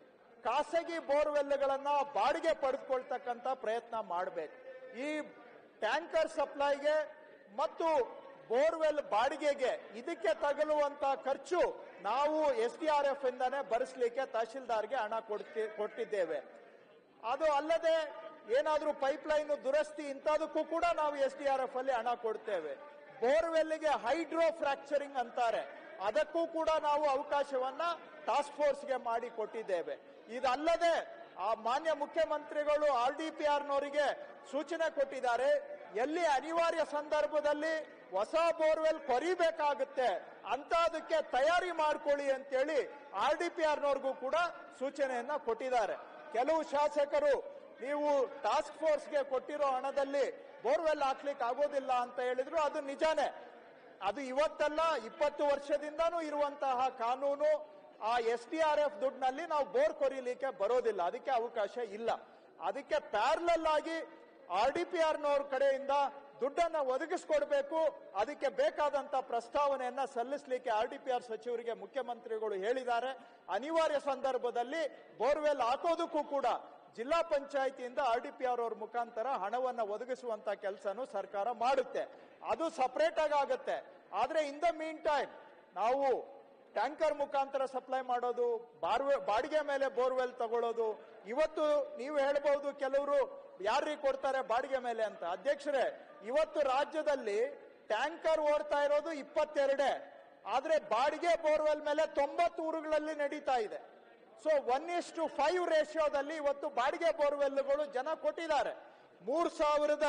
ಖಾಸಗಿ ಬೋರ್ವೆಲ್ಗಳನ್ನ ಬಾಡಿಗೆ ಪಡೆದುಕೊಳ್ತಕ್ಕಂತ ಪ್ರಯತ್ನ ಮಾಡಬೇಕು ಈ ಟ್ಯಾಂಕರ್ ಸಪ್ಲೈಗೆ ಮತ್ತು ಬೋರ್ವೆಲ್ ಬಾಡಿಗೆಗೆ ಇದಕ್ಕೆ ತಗಲುವಂತ ಖರ್ಚು ನಾವು ಎಸ್ ಡಿ ಆರ್ ಎಫ್ ಇಂದಾನೆ ಭರಿಸಲಿಕ್ಕೆ ತಹಶೀಲ್ದಾರ್ಗೆ ಹಣ ಕೊಡ್ತಿ ಕೊಟ್ಟಿದ್ದೇವೆ ಅದು ಅಲ್ಲದೆ ಏನಾದ್ರೂ ಪೈಪ್ ಲೈನ್ ದುರಸ್ತಿ ಇಂಥದಕ್ಕೂ ಕೂಡ ನಾವು ಎಸ್ ಡಿ ಆರ್ ಎಫ್ ಅಲ್ಲಿ ಹಣ ಕೊಡ್ತೇವೆ ಬೋರ್ವೆಲ್ಗೆ ಹೈಡ್ರೋ ಫ್ರಾಕ್ಚರಿಂಗ್ ಅಂತಾರೆ ಅದಕ್ಕೂ ಕೂಡ ನಾವು ಅವಕಾಶವನ್ನ ಟಾಸ್ಕ್ ಫೋರ್ಸ್ಗೆ ಮಾಡಿ ಕೊಟ್ಟಿದ್ದೇವೆ ಇದಲ್ಲದೆ ಆ ಮಾನ್ಯ ಮುಖ್ಯಮಂತ್ರಿಗಳು ಆರ್ ಡಿ ಪಿ ಆರ್ನವರಿಗೆ ಸೂಚನೆ ಕೊಟ್ಟಿದ್ದಾರೆ ಎಲ್ಲಿ ಅನಿವಾರ್ಯ ಸಂದರ್ಭದಲ್ಲಿ ಹೊಸ ಬೋರ್ವೆಲ್ ಕೊರಿಬೇಕಾಗುತ್ತೆ ಅಂತದಕ್ಕೆ ತಯಾರಿ ಮಾಡ್ಕೊಳ್ಳಿ ಅಂತೇಳಿ ಆರ್ ಡಿ ಪಿ ಆರ್ನವ್ರಿಗೂ ಕೂಡ ಸೂಚನೆಯನ್ನ ಕೊಟ್ಟಿದ್ದಾರೆ ಕೆಲವು ಶಾಸಕರು ನೀವು ಟಾಸ್ಕ್ ಫೋರ್ಸ್ಗೆ ಕೊಟ್ಟಿರೋ ಹಣದಲ್ಲಿ ಬೋರ್ವೆಲ್ ಹಾಕ್ಲಿಕ್ಕೆ ಆಗೋದಿಲ್ಲ ಅಂತ ಹೇಳಿದ್ರು ಅದು ನಿಜಾನೇ ಅದು ಇವತ್ತಲ್ಲ ಇಪ್ಪತ್ತು ವರ್ಷದಿಂದನೂ ಇರುವಂತಹ ಕಾನೂನು ಆ ಎಸ್ ಡಿ ಆರ್ ಎಫ್ ದುಡ್ಡಿನಲ್ಲಿ ನಾವು ಬೋರ್ ಕೊರಿಲಿಕ್ಕೆ ಬರೋದಿಲ್ಲ ಅದಕ್ಕೆ ಅವಕಾಶ ಇಲ್ಲ ಅದಕ್ಕೆ ಪ್ಯಾರಲಲ್ ಆಗಿ ಆರ್ ಡಿ ಪಿ ಆರ್ನವ್ರ ಕಡೆಯಿಂದ ದುಡ್ಡನ್ನ ಒದಗಿಸ್ಕೊಡ್ಬೇಕು ಅದಕ್ಕೆ ಬೇಕಾದಂತ ಪ್ರಸ್ತಾವನೆಯನ್ನ ಸಲ್ಲಿಸಲಿಕ್ಕೆ ಆರ್ ಡಿ ಪಿ ಆರ್ ಸಚಿವರಿಗೆ ಮುಖ್ಯಮಂತ್ರಿಗಳು ಹೇಳಿದ್ದಾರೆ ಅನಿವಾರ್ಯ ಸಂದರ್ಭದಲ್ಲಿ ಬೋರ್ವೆಲ್ ಹಾಕೋದಕ್ಕೂ ಕೂಡ ಜಿಲ್ಲಾ ಪಂಚಾಯತಿಯಿಂದ ಆರ್ ಡಿ ಪಿ ಆರ್ ಅವ್ರ ಮುಖಾಂತರ ಹಣವನ್ನ ಒದಗಿಸುವಂತ ಕೆಲಸನೂ ಸರ್ಕಾರ ಮಾಡುತ್ತೆ ಅದು ಸಪರೇಟ್ ಆಗಿ ಆಗುತ್ತೆ ಆದ್ರೆ ಇನ್ ದ ಮೀನ್ ಟೈಮ್ ನಾವು ಟ್ಯಾಂಕರ್ ಮುಖಾಂತರ ಸಪ್ಲೈ ಮಾಡೋದು ಬಾರ್ವೆ ಬಾಡಿಗೆ ಮೇಲೆ ಬೋರ್ವೆಲ್ ತಗೊಳ್ಳೋದು ಇವತ್ತು ನೀವು ಹೇಳ್ಬಹುದು ಕೆಲವರು ಯಾರಿಗೆ ಕೊಡ್ತಾರೆ ಬಾಡಿಗೆ ಮೇಲೆ ಅಂತ ಅಧ್ಯಕ್ಷರೇ ಇವತ್ತು ರಾಜ್ಯದಲ್ಲಿ ಟ್ಯಾಂಕರ್ ಓಡ್ತಾ ಇರೋದು ಇಪ್ಪತ್ತೆರಡೇ ಆದ್ರೆ ಬಾಡಿಗೆ ಬೋರ್ವೆಲ್ ಮೇಲೆ ತೊಂಬತ್ತು ಊರುಗಳಲ್ಲಿ ನಡೀತಾ ಇದೆ so one is to five ರೇಷಿಯೋದಲ್ಲಿ ಇವತ್ತು ಬಾಡಿಗೆ ಬೋರ್ವೆಲ್ಗಳು ಜನ ಕೊಟ್ಟಿದ್ದಾರೆ ಮೂರ್ ಸಾವಿರದ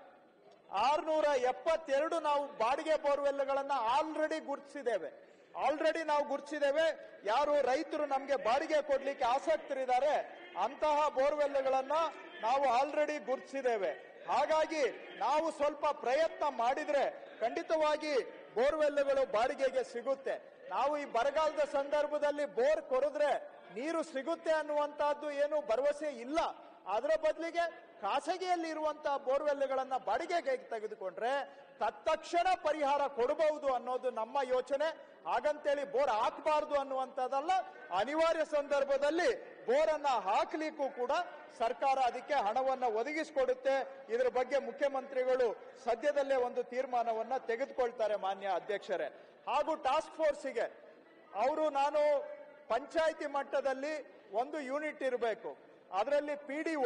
ಆರ್ನೂರ ಎಪ್ಪತ್ತೆರಡು ನಾವು ಬಾಡಿಗೆ ಬೋರ್ವೆಲ್ಗಳನ್ನ ಆಲ್ರೆಡಿ ಗುರುತಿಸಿದ್ದೇವೆ ಆಲ್ರೆಡಿ ನಾವು ಗುರುತಿಸಿದ್ದೇವೆ ಯಾರು ರೈತರು ನಮಗೆ ಬಾಡಿಗೆ ಕೊಡ್ಲಿಕ್ಕೆ ಆಸಕ್ತರಿದ್ದಾರೆ ಅಂತಹ ಬೋರ್ವೆಲ್ಗಳನ್ನ ನಾವು ಆಲ್ರೆಡಿ ಗುರುತಿಸಿದ್ದೇವೆ ಹಾಗಾಗಿ ನಾವು ಸ್ವಲ್ಪ ಪ್ರಯತ್ನ ಮಾಡಿದ್ರೆ ಖಂಡಿತವಾಗಿ ಬೋರ್ವೆಲ್ಗಳು ಬಾಡಿಗೆಗೆ ಸಿಗುತ್ತೆ ನಾವು ಈ ಬರಗಾಲದ ಸಂದರ್ಭದಲ್ಲಿ ಬೋರ್ ಕೊರಿದ್ರೆ ನೀರು ಸಿಗುತ್ತೆ ಅನ್ನುವಂತಹದ್ದು ಏನು ಭರವಸೆ ಇಲ್ಲ ಅದರ ಬದಲಿಗೆ ಖಾಸಗಿಯಲ್ಲಿ ಇರುವಂತಹ ಬೋರ್ವೆಲ್ಗಳನ್ನ ಬಾಡಿಗೆಗೆ ತೆಗೆದುಕೊಂಡ್ರೆ ತತ್ಕ್ಷಣ ಪರಿಹಾರ ಕೊಡಬಹುದು ಅನ್ನೋದು ನಮ್ಮ ಯೋಚನೆ ಹಾಗಂತೇಳಿ ಬೋರ್ ಹಾಕಬಾರ್ದು ಅನ್ನುವಂಥದ್ದಲ್ಲ ಅನಿವಾರ್ಯ ಸಂದರ್ಭದಲ್ಲಿ ಬೋರನ್ನ ಹಾಕ್ಲಿಕ್ಕೂ ಕೂಡ ಸರ್ಕಾರ ಅದಕ್ಕೆ ಹಣವನ್ನ ಒದಗಿಸಿಕೊಡುತ್ತೆ ಇದರ ಬಗ್ಗೆ ಮುಖ್ಯಮಂತ್ರಿಗಳು ಸದ್ಯದಲ್ಲೇ ಒಂದು ತೀರ್ಮಾನವನ್ನ ತೆಗೆದುಕೊಳ್ತಾರೆ ಮಾನ್ಯ ಅಧ್ಯಕ್ಷರೇ ಹಾಗೂ ಟಾಸ್ಕ್ ಫೋರ್ಸಿಗೆ ಅವರು ನಾನು ಪಂಚಾಯಿತಿ ಮಟ್ಟದಲ್ಲಿ ಒಂದು ಯೂನಿಟ್ ಇರಬೇಕು ಅದರಲ್ಲಿ ಪಿ ಡಿ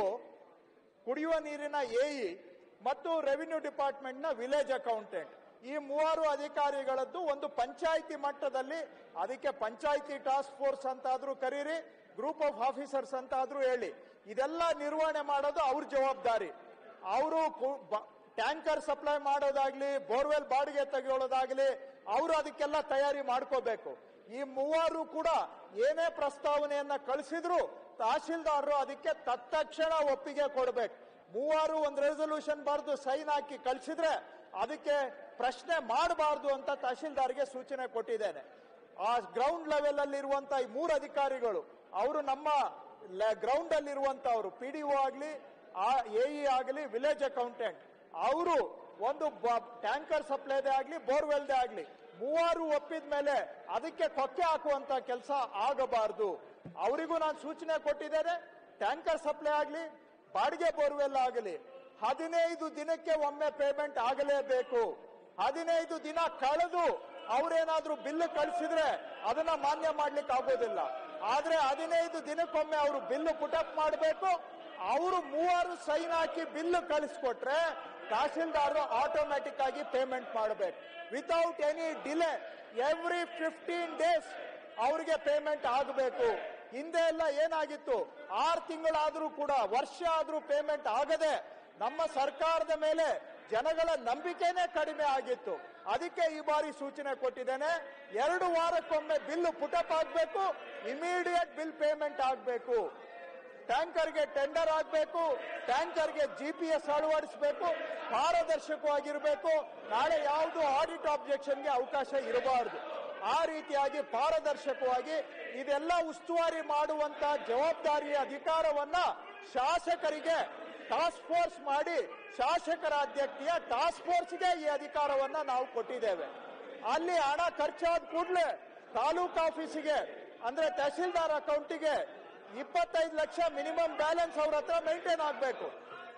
ಕುಡಿಯುವ ನೀರಿನ ಎಇ ಮತ್ತು ರೆವಿನ್ಯೂ ಡಿಪಾರ್ಟ್ಮೆಂಟ್ ನ ವಿಲೇಜ್ ಅಕೌಂಟೆಂಟ್ ಈ ಮೂವರು ಅಧಿಕಾರಿಗಳದ್ದು ಒಂದು ಪಂಚಾಯಿತಿ ಮಟ್ಟದಲ್ಲಿ ಅದಕ್ಕೆ ಪಂಚಾಯಿತಿ ಟಾಸ್ಕ್ ಫೋರ್ಸ್ ಅಂತಾದ್ರೂ ಕರೀರಿ ಗ್ರೂಪ್ ಆಫ್ ಆಫೀಸರ್ಸ್ ಅಂತಾದ್ರೂ ಹೇಳಿ ಇದೆಲ್ಲ ನಿರ್ವಹಣೆ ಮಾಡೋದು ಅವ್ರ ಜವಾಬ್ದಾರಿ ಅವರು ಟ್ಯಾಂಕರ್ ಸಪ್ಲೈ ಮಾಡೋದಾಗ್ಲಿ ಬೋರ್ವೆಲ್ ಬಾಡಿಗೆ ತೆಗೆಯೋದಾಗ್ಲಿ ಅವರು ಅದಕ್ಕೆಲ್ಲ ತಯಾರಿ ಮಾಡ್ಕೋಬೇಕು ಈ ಮೂವರು ಕೂಡ ಏನೇ ಪ್ರಸ್ತಾವನೆಯನ್ನ ಕಳಿಸಿದ್ರು ತಹಶೀಲ್ದಾರರು ಅದಕ್ಕೆ ತತ್ಕ್ಷಣ ಒಪ್ಪಿಗೆ ಕೊಡಬೇಕು ಮೂವರು ಒಂದು ರೆಸೊಲ್ಯೂಷನ್ ಬರೆದು ಸೈನ್ ಹಾಕಿ ಕಳಿಸಿದ್ರೆ ಅದಕ್ಕೆ ಪ್ರಶ್ನೆ ಮಾಡಬಾರ್ದು ಅಂತ ತಹಶೀಲ್ದಾರ್ಗೆ ಸೂಚನೆ ಕೊಟ್ಟಿದ್ದೇನೆ ಆ ಗ್ರೌಂಡ್ ಲೆವೆಲ್ ಅಲ್ಲಿ ಇರುವಂತ ಈ ಮೂರು ಅಧಿಕಾರಿಗಳು ಅವರು ನಮ್ಮ ಗ್ರೌಂಡ್ ಅಲ್ಲಿ ಇರುವಂತವ್ರು ಪಿ ಡಿ ಆಗ್ಲಿ ಆ ಎಇ ಆಗಲಿ ವಿಲೇಜ್ ಅಕೌಂಟೆಂಟ್ ಅವರು ಒಂದು ಟ್ಯಾಂಕರ್ ಸಪ್ಲೈದೇ ಆಗ್ಲಿ ಬೋರ್ವೆಲ್ದೇ ಆಗ್ಲಿ ಮೂವರು ಒಪ್ಪಿದ ಮೇಲೆ ಅದಕ್ಕೆ ಕೊಕ್ಕೆ ಹಾಕುವಂತ ಕೆಲಸ ಆಗಬಾರದು ಅವರಿಗೂ ನಾನು ಸೂಚನೆ ಕೊಟ್ಟಿದ್ದೇನೆ ಟ್ಯಾಂಕರ್ ಸಪ್ಲೈ ಆಗಲಿ ಬಾಡಿಗೆ ಬೋರ್ವೆಲ್ ಆಗಲಿ ಹದಿನೈದು ದಿನಕ್ಕೆ ಒಮ್ಮೆ ಪೇಮೆಂಟ್ ಆಗಲೇಬೇಕು ಹದಿನೈದು ದಿನ ಕಳೆದು ಅವರೇನಾದ್ರೂ ಬಿಲ್ ಕಳಿಸಿದ್ರೆ ಅದನ್ನ ಮಾನ್ಯ ಮಾಡ್ಲಿಕ್ಕೆ ಆಗೋದಿಲ್ಲ ಆದ್ರೆ ಹದಿನೈದು ದಿನಕ್ಕೊಮ್ಮೆ ಅವರು ಬಿಲ್ ಪುಟಪ್ ಮಾಡಬೇಕು ಅವರು ಮೂವರು ಸೈನ್ ಹಾಕಿ ಬಿಲ್ ಕಳಿಸ್ಕೊಟ್ರೆ ತಹಶೀಲ್ದಾರರು ಆಟೋಮ್ಯಾಟಿಕ್ ಆಗಿ ಪೇಮೆಂಟ್ ಮಾಡಬೇಕು without any delay every fifteen days ಅವರಿಗೆ ಪೇಮೆಂಟ್ ಆಗಬೇಕು ಹಿಂದೆ ಎಲ್ಲ ಏನಾಗಿತ್ತು ಆರು ತಿಂಗಳಾದ್ರೂ ಕೂಡ ವರ್ಷ ಆದ್ರೂ ಪೇಮೆಂಟ್ ಆಗದೆ ನಮ್ಮ ಸರ್ಕಾರದ ಮೇಲೆ ಜನಗಳ ನಂಬಿಕೆನೇ ಕಡಿಮೆ ಆಗಿತ್ತು ಅದಕ್ಕೆ ಈ ಬಾರಿ ಸೂಚನೆ ಕೊಟ್ಟಿದ್ದೇನೆ ಎರಡು ವಾರಕ್ಕೊಮ್ಮೆ ಬಿಲ್ ಪುಟಪ್ ಆಗಬೇಕು ಇಮಿಡಿಯೇಟ್ ಬಿಲ್ ಪೇಮೆಂಟ್ ಆಗಬೇಕು ಟ್ಯಾಂಕರ್ಗೆ ಟೆಂಡರ್ ಆಗಬೇಕು ಟ್ಯಾಂಕರ್ಗೆ ಜಿ ಪಿ ಎಸ್ ಅಳವಡಿಸಬೇಕು ಪಾರದರ್ಶಕವಾಗಿರಬೇಕು ನಾಳೆ ಯಾವುದು ಆಡಿಟ್ ಆಬ್ಜೆಕ್ಷನ್ಗೆ ಅವಕಾಶ ಇರಬಾರದು ಆ ರೀತಿಯಾಗಿ ಪಾರದರ್ಶಕವಾಗಿ ಇದೆಲ್ಲ ಉಸ್ತುವಾರಿ ಮಾಡುವಂತ ಜವಾಬ್ದಾರಿಯ ಅಧಿಕಾರವನ್ನ ಶಾಸಕರಿಗೆ ಟಾಸ್ಕ್ ಫೋರ್ಸ್ ಮಾಡಿ ಶಾಸಕರ ಅಧ್ಯಕ್ಷೀಯ ಟಾಸ್ಕ್ ಫೋರ್ಸ್ಗೆ ಈ ಅಧಿಕಾರವನ್ನ ನಾವು ಕೊಟ್ಟಿದ್ದೇವೆ ಅಲ್ಲಿ ಹಣ ಖರ್ಚಾದ ಕೂಡಲೇ ತಾಲೂಕ್ ಆಫೀಸಿಗೆ ಅಂದ್ರೆ ತಹಸೀಲ್ದಾರ್ ಅಕೌಂಟಿಗೆ ಇಪ್ಪತ್ತೈದು ಲಕ್ಷ ಮಿನಿಮಮ್ ಬ್ಯಾಲೆನ್ಸ್ ಅವ್ರ ಹತ್ರ ಮೇಂಟೈನ್ ಆಗಬೇಕು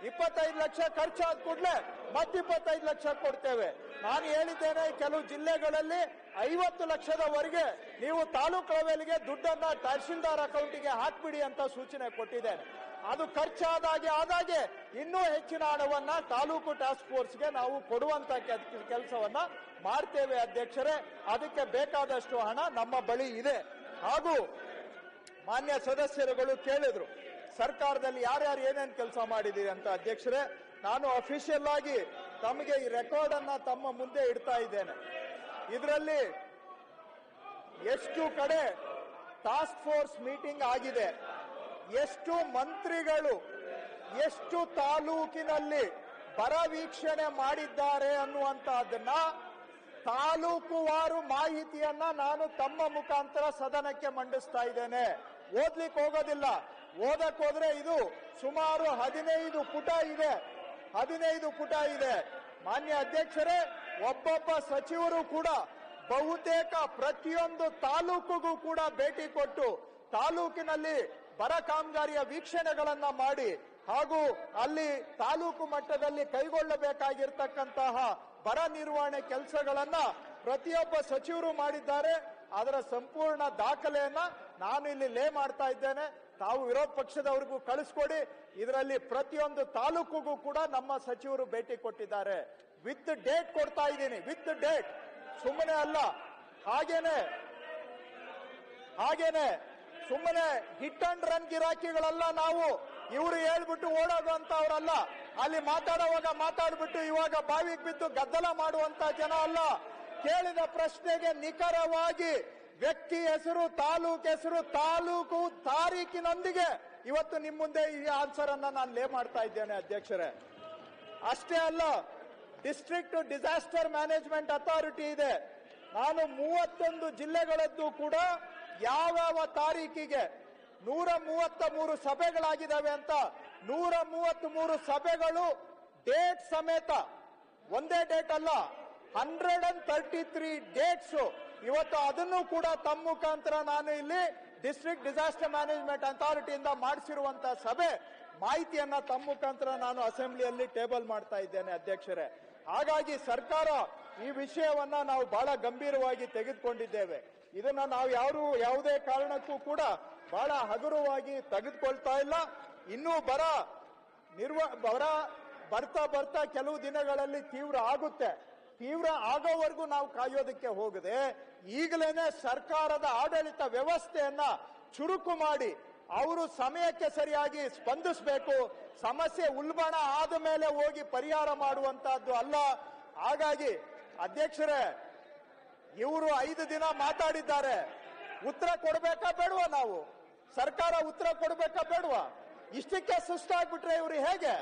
ಇಪ್ಪತ್ತೈದು ಲಕ್ಷ ಖರ್ಚಾದ ಕೂಡಲೇ ಮತ್ತೆ ಇಪ್ಪತ್ತೈದು ಲಕ್ಷ ಕೊಡ್ತೇವೆ ನಾನು ಹೇಳಿದ್ದೇನೆ ಕೆಲವು ಜಿಲ್ಲೆಗಳಲ್ಲಿ ಐವತ್ತು ಲಕ್ಷದವರೆಗೆ ನೀವು ತಾಲೂಕು ಲೆವೆಲ್ಗೆ ದುಡ್ಡನ್ನ ತಹಶೀಲ್ದಾರ್ ಅಕೌಂಟಿಗೆ ಹಾಕ್ಬಿಡಿ ಅಂತ ಸೂಚನೆ ಕೊಟ್ಟಿದ್ದೇನೆ ಅದು ಖರ್ಚಾದಾಗೆ ಆದಾಗೆ ಇನ್ನೂ ಹೆಚ್ಚಿನ ಹಣವನ್ನ ತಾಲೂಕು ಟಾಸ್ಕ್ ಫೋರ್ಸ್ಗೆ ನಾವು ಕೊಡುವಂತ ಕೆಲಸವನ್ನ ಮಾಡ್ತೇವೆ ಅಧ್ಯಕ್ಷರೇ ಅದಕ್ಕೆ ಬೇಕಾದಷ್ಟು ಹಣ ನಮ್ಮ ಬಳಿ ಇದೆ ಹಾಗೂ ಮಾನ್ಯ ಸದಸ್ಯರುಗಳು ಕೇಳಿದ್ರು ಸರ್ಕಾರದಲ್ಲಿ ಯಾರ್ಯಾರು ಏನೇನು ಕೆಲಸ ಮಾಡಿದ್ದೀರಿ ಅಂತ ಅಧ್ಯಕ್ಷರೇ ನಾನು ಅಫಿಷಿಯಲ್ ಆಗಿ ತಮಗೆ ಈ ರೆಕಾರ್ಡ್ ಅನ್ನ ತಮ್ಮ ಮುಂದೆ ಇಡ್ತಾ ಇದ್ದೇನೆ ಇದರಲ್ಲಿ ಎಷ್ಟು ಕಡೆ ಟಾಸ್ಕ್ ಫೋರ್ಸ್ ಮೀಟಿಂಗ್ ಆಗಿದೆ ಎಷ್ಟು ಮಂತ್ರಿಗಳು ಎಷ್ಟು ತಾಲೂಕಿನಲ್ಲಿ ಬರ ವೀಕ್ಷಣೆ ಮಾಡಿದ್ದಾರೆ ಅನ್ನುವಂತಹದನ್ನ ತಾಲೂಕುವಾರು ಮಾಹಿತಿಯನ್ನ ನಾನು ತಮ್ಮ ಮುಖಾಂತರ ಸದನಕ್ಕೆ ಮಂಡಿಸ್ತಾ ಇದ್ದೇನೆ ಓದ್ಲಿಕ್ಕೆ ಹೋಗೋದಿಲ್ಲ ಓದಕ್ ಹೋದ್ರೆ ಇದು ಸುಮಾರು ಹದಿನೈದು ಪುಟ ಇದೆ ಹದಿನೈದು ಪುಟ ಇದೆ ಮಾನ್ಯ ಅಧ್ಯಕ್ಷರೇ ಒಬ್ಬೊಬ್ಬ ಸಚಿವರು ಕೂಡ ಬಹುತೇಕ ಪ್ರತಿಯೊಂದು ತಾಲೂಕಿಗೂ ಕೂಡ ಭೇಟಿ ಕೊಟ್ಟು ತಾಲೂಕಿನಲ್ಲಿ ಬರ ಕಾಮಗಾರಿಯ ವೀಕ್ಷಣೆಗಳನ್ನ ಮಾಡಿ ಹಾಗೂ ಅಲ್ಲಿ ತಾಲೂಕು ಮಟ್ಟದಲ್ಲಿ ಕೈಗೊಳ್ಳಬೇಕಾಗಿರ್ತಕ್ಕಂತಹ ಬರ ನಿರ್ವಹಣೆ ಕೆಲಸಗಳನ್ನ ಪ್ರತಿಯೊಬ್ಬ ಸಚಿವರು ಮಾಡಿದ್ದಾರೆ ಅದರ ಸಂಪೂರ್ಣ ದಾಖಲೆಯನ್ನ ನಾನು ಇಲ್ಲಿ ಲೇ ಮಾಡ್ತಾ ಇದ್ದೇನೆ ತಾವು ವಿರೋಧ ಪಕ್ಷದವರಿಗೂ ಕಳಿಸ್ಕೊಡಿ ಇದರಲ್ಲಿ ಪ್ರತಿಯೊಂದು ತಾಲೂಕಿಗೂ ಕೂಡ ನಮ್ಮ ಸಚಿವರು ಭೇಟಿ ಕೊಟ್ಟಿದ್ದಾರೆ ವಿತ್ ಡೇಟ್ ಕೊಡ್ತಾ ಇದ್ದೀನಿ ವಿತ್ ಡೇಟ್ ಸುಮ್ಮನೆ ಅಲ್ಲ ಹಾಗೇನೆ ಹಾಗೇನೆ ಸುಮ್ಮನೆ ಹಿಟ್ ಅಂಡ್ ರನ್ ಗಿರಾಕಿಗಳಲ್ಲ ನಾವು ಇವರು ಹೇಳ್ಬಿಟ್ಟು ಓಡೋದು ಅವರಲ್ಲ ಅಲ್ಲಿ ಮಾತಾಡುವಾಗ ಮಾತಾಡ್ಬಿಟ್ಟು ಇವಾಗ ಬಾವಿಗೆ ಬಿದ್ದು ಗದ್ದಲ ಮಾಡುವಂತ ಜನ ಅಲ್ಲ ಕೇಳಿದ ಪ್ರಶ್ನೆಗೆ ನಿಖರವಾಗಿ ವ್ಯಕ್ತಿ ಹೆಸರು ತಾಲೂಕು ಹೆಸರು ತಾಲೂಕು ತಾರೀಕಿನೊಂದಿಗೆ ಇವತ್ತು ನಿಮ್ಮ ಮುಂದೆ ಈ ಆನ್ಸರ್ ಅನ್ನ ನಾನು ಲೇ ಮಾಡ್ತಾ ಇದ್ದೇನೆ ಅಧ್ಯಕ್ಷರೇ ಅಷ್ಟೇ ಅಲ್ಲ ಡಿಸ್ಟ್ರಿಕ್ಟ್ ಡಿಸಾಸ್ಟರ್ ಮ್ಯಾನೇಜ್ಮೆಂಟ್ ಅಥಾರಿಟಿ ಇದೆ ನಾನು ಮೂವತ್ತೊಂದು ಜಿಲ್ಲೆಗಳದ್ದು ಕೂಡ ಯಾವ್ಯಾವ ತಾರೀಕಿಗೆ ನೂರ ಮೂವತ್ತ ಮೂರು ಸಭೆಗಳಾಗಿದ್ದಾವೆ ಅಂತ ನೂರ ಮೂವತ್ತ್ ಮೂರು ಸಭೆಗಳು ಡೇಟ್ ಸಮೇತ ಒಂದೇ ಡೇಟ್ ಅಲ್ಲ hundred and thirty three dates ಇವತ್ತು ಅದನ್ನು ಕೂಡ ತಮ್ಮ ಮುಖಾಂತರ ನಾನು ಇಲ್ಲಿ ಡಿಸ್ಟ್ರಿಕ್ಟ್ ಡಿಸಾಸ್ಟರ್ ಮ್ಯಾನೇಜ್ಮೆಂಟ್ ಅಥಾರಿಟಿಯಿಂದ ಮಾಡಿಸಿರುವಂತ ಸಭೆ ಮಾಹಿತಿಯನ್ನ ತಮ್ಮ ಮುಖಾಂತರ ನಾನು ಅಸೆಂಬ್ಲಿಯಲ್ಲಿ ಟೇಬಲ್ ಮಾಡ್ತಾ ಇದ್ದೇನೆ ಅಧ್ಯಕ್ಷರೇ ಹಾಗಾಗಿ ಸರ್ಕಾರ ಈ ವಿಷಯವನ್ನ ನಾವು ಬಹಳ ಗಂಭೀರವಾಗಿ ತೆಗೆದುಕೊಂಡಿದ್ದೇವೆ ಇದನ್ನ ನಾವು ಯಾರು ಯಾವುದೇ ಕಾರಣಕ್ಕೂ ಕೂಡ ಬಹಳ ಹಗುರವಾಗಿ ತೆಗೆದುಕೊಳ್ತಾ ಇಲ್ಲ ಇನ್ನೂ ಬರ ನಿರ್ವ ಬರ ಬರ್ತಾ ಬರ್ತಾ ಕೆಲವು ದಿನಗಳಲ್ಲಿ ತೀವ್ರ ಆಗುತ್ತೆ ತೀವ್ರ ಆಗೋವರೆಗೂ ನಾವು ಕಾಯೋದಕ್ಕೆ ಹೋಗದೆ ಈಗಲೇನೆ ಸರ್ಕಾರದ ಆಡಳಿತ ವ್ಯವಸ್ಥೆಯನ್ನ ಚುರುಕು ಮಾಡಿ ಅವರು ಸಮಯಕ್ಕೆ ಸರಿಯಾಗಿ ಸ್ಪಂದಿಸಬೇಕು ಸಮಸ್ಯೆ ಉಲ್ಬಣ ಆದ ಮೇಲೆ ಹೋಗಿ ಪರಿಹಾರ ಮಾಡುವಂತಹದ್ದು ಅಲ್ಲ ಹಾಗಾಗಿ ಅಧ್ಯಕ್ಷರೇ ಇವರು ಐದು ದಿನ ಮಾತಾಡಿದ್ದಾರೆ ಉತ್ತರ ಕೊಡ್ಬೇಕಾ ಬೇಡವಾ ನಾವು ಸರ್ಕಾರ ಉತ್ತರ ಕೊಡ್ಬೇಕಾ ಬೇಡವಾ ಇಷ್ಟಕ್ಕೆ ಸುಸ್ತಾಗ್ಬಿಟ್ರೆ ಇವರು ಹೇಗೆ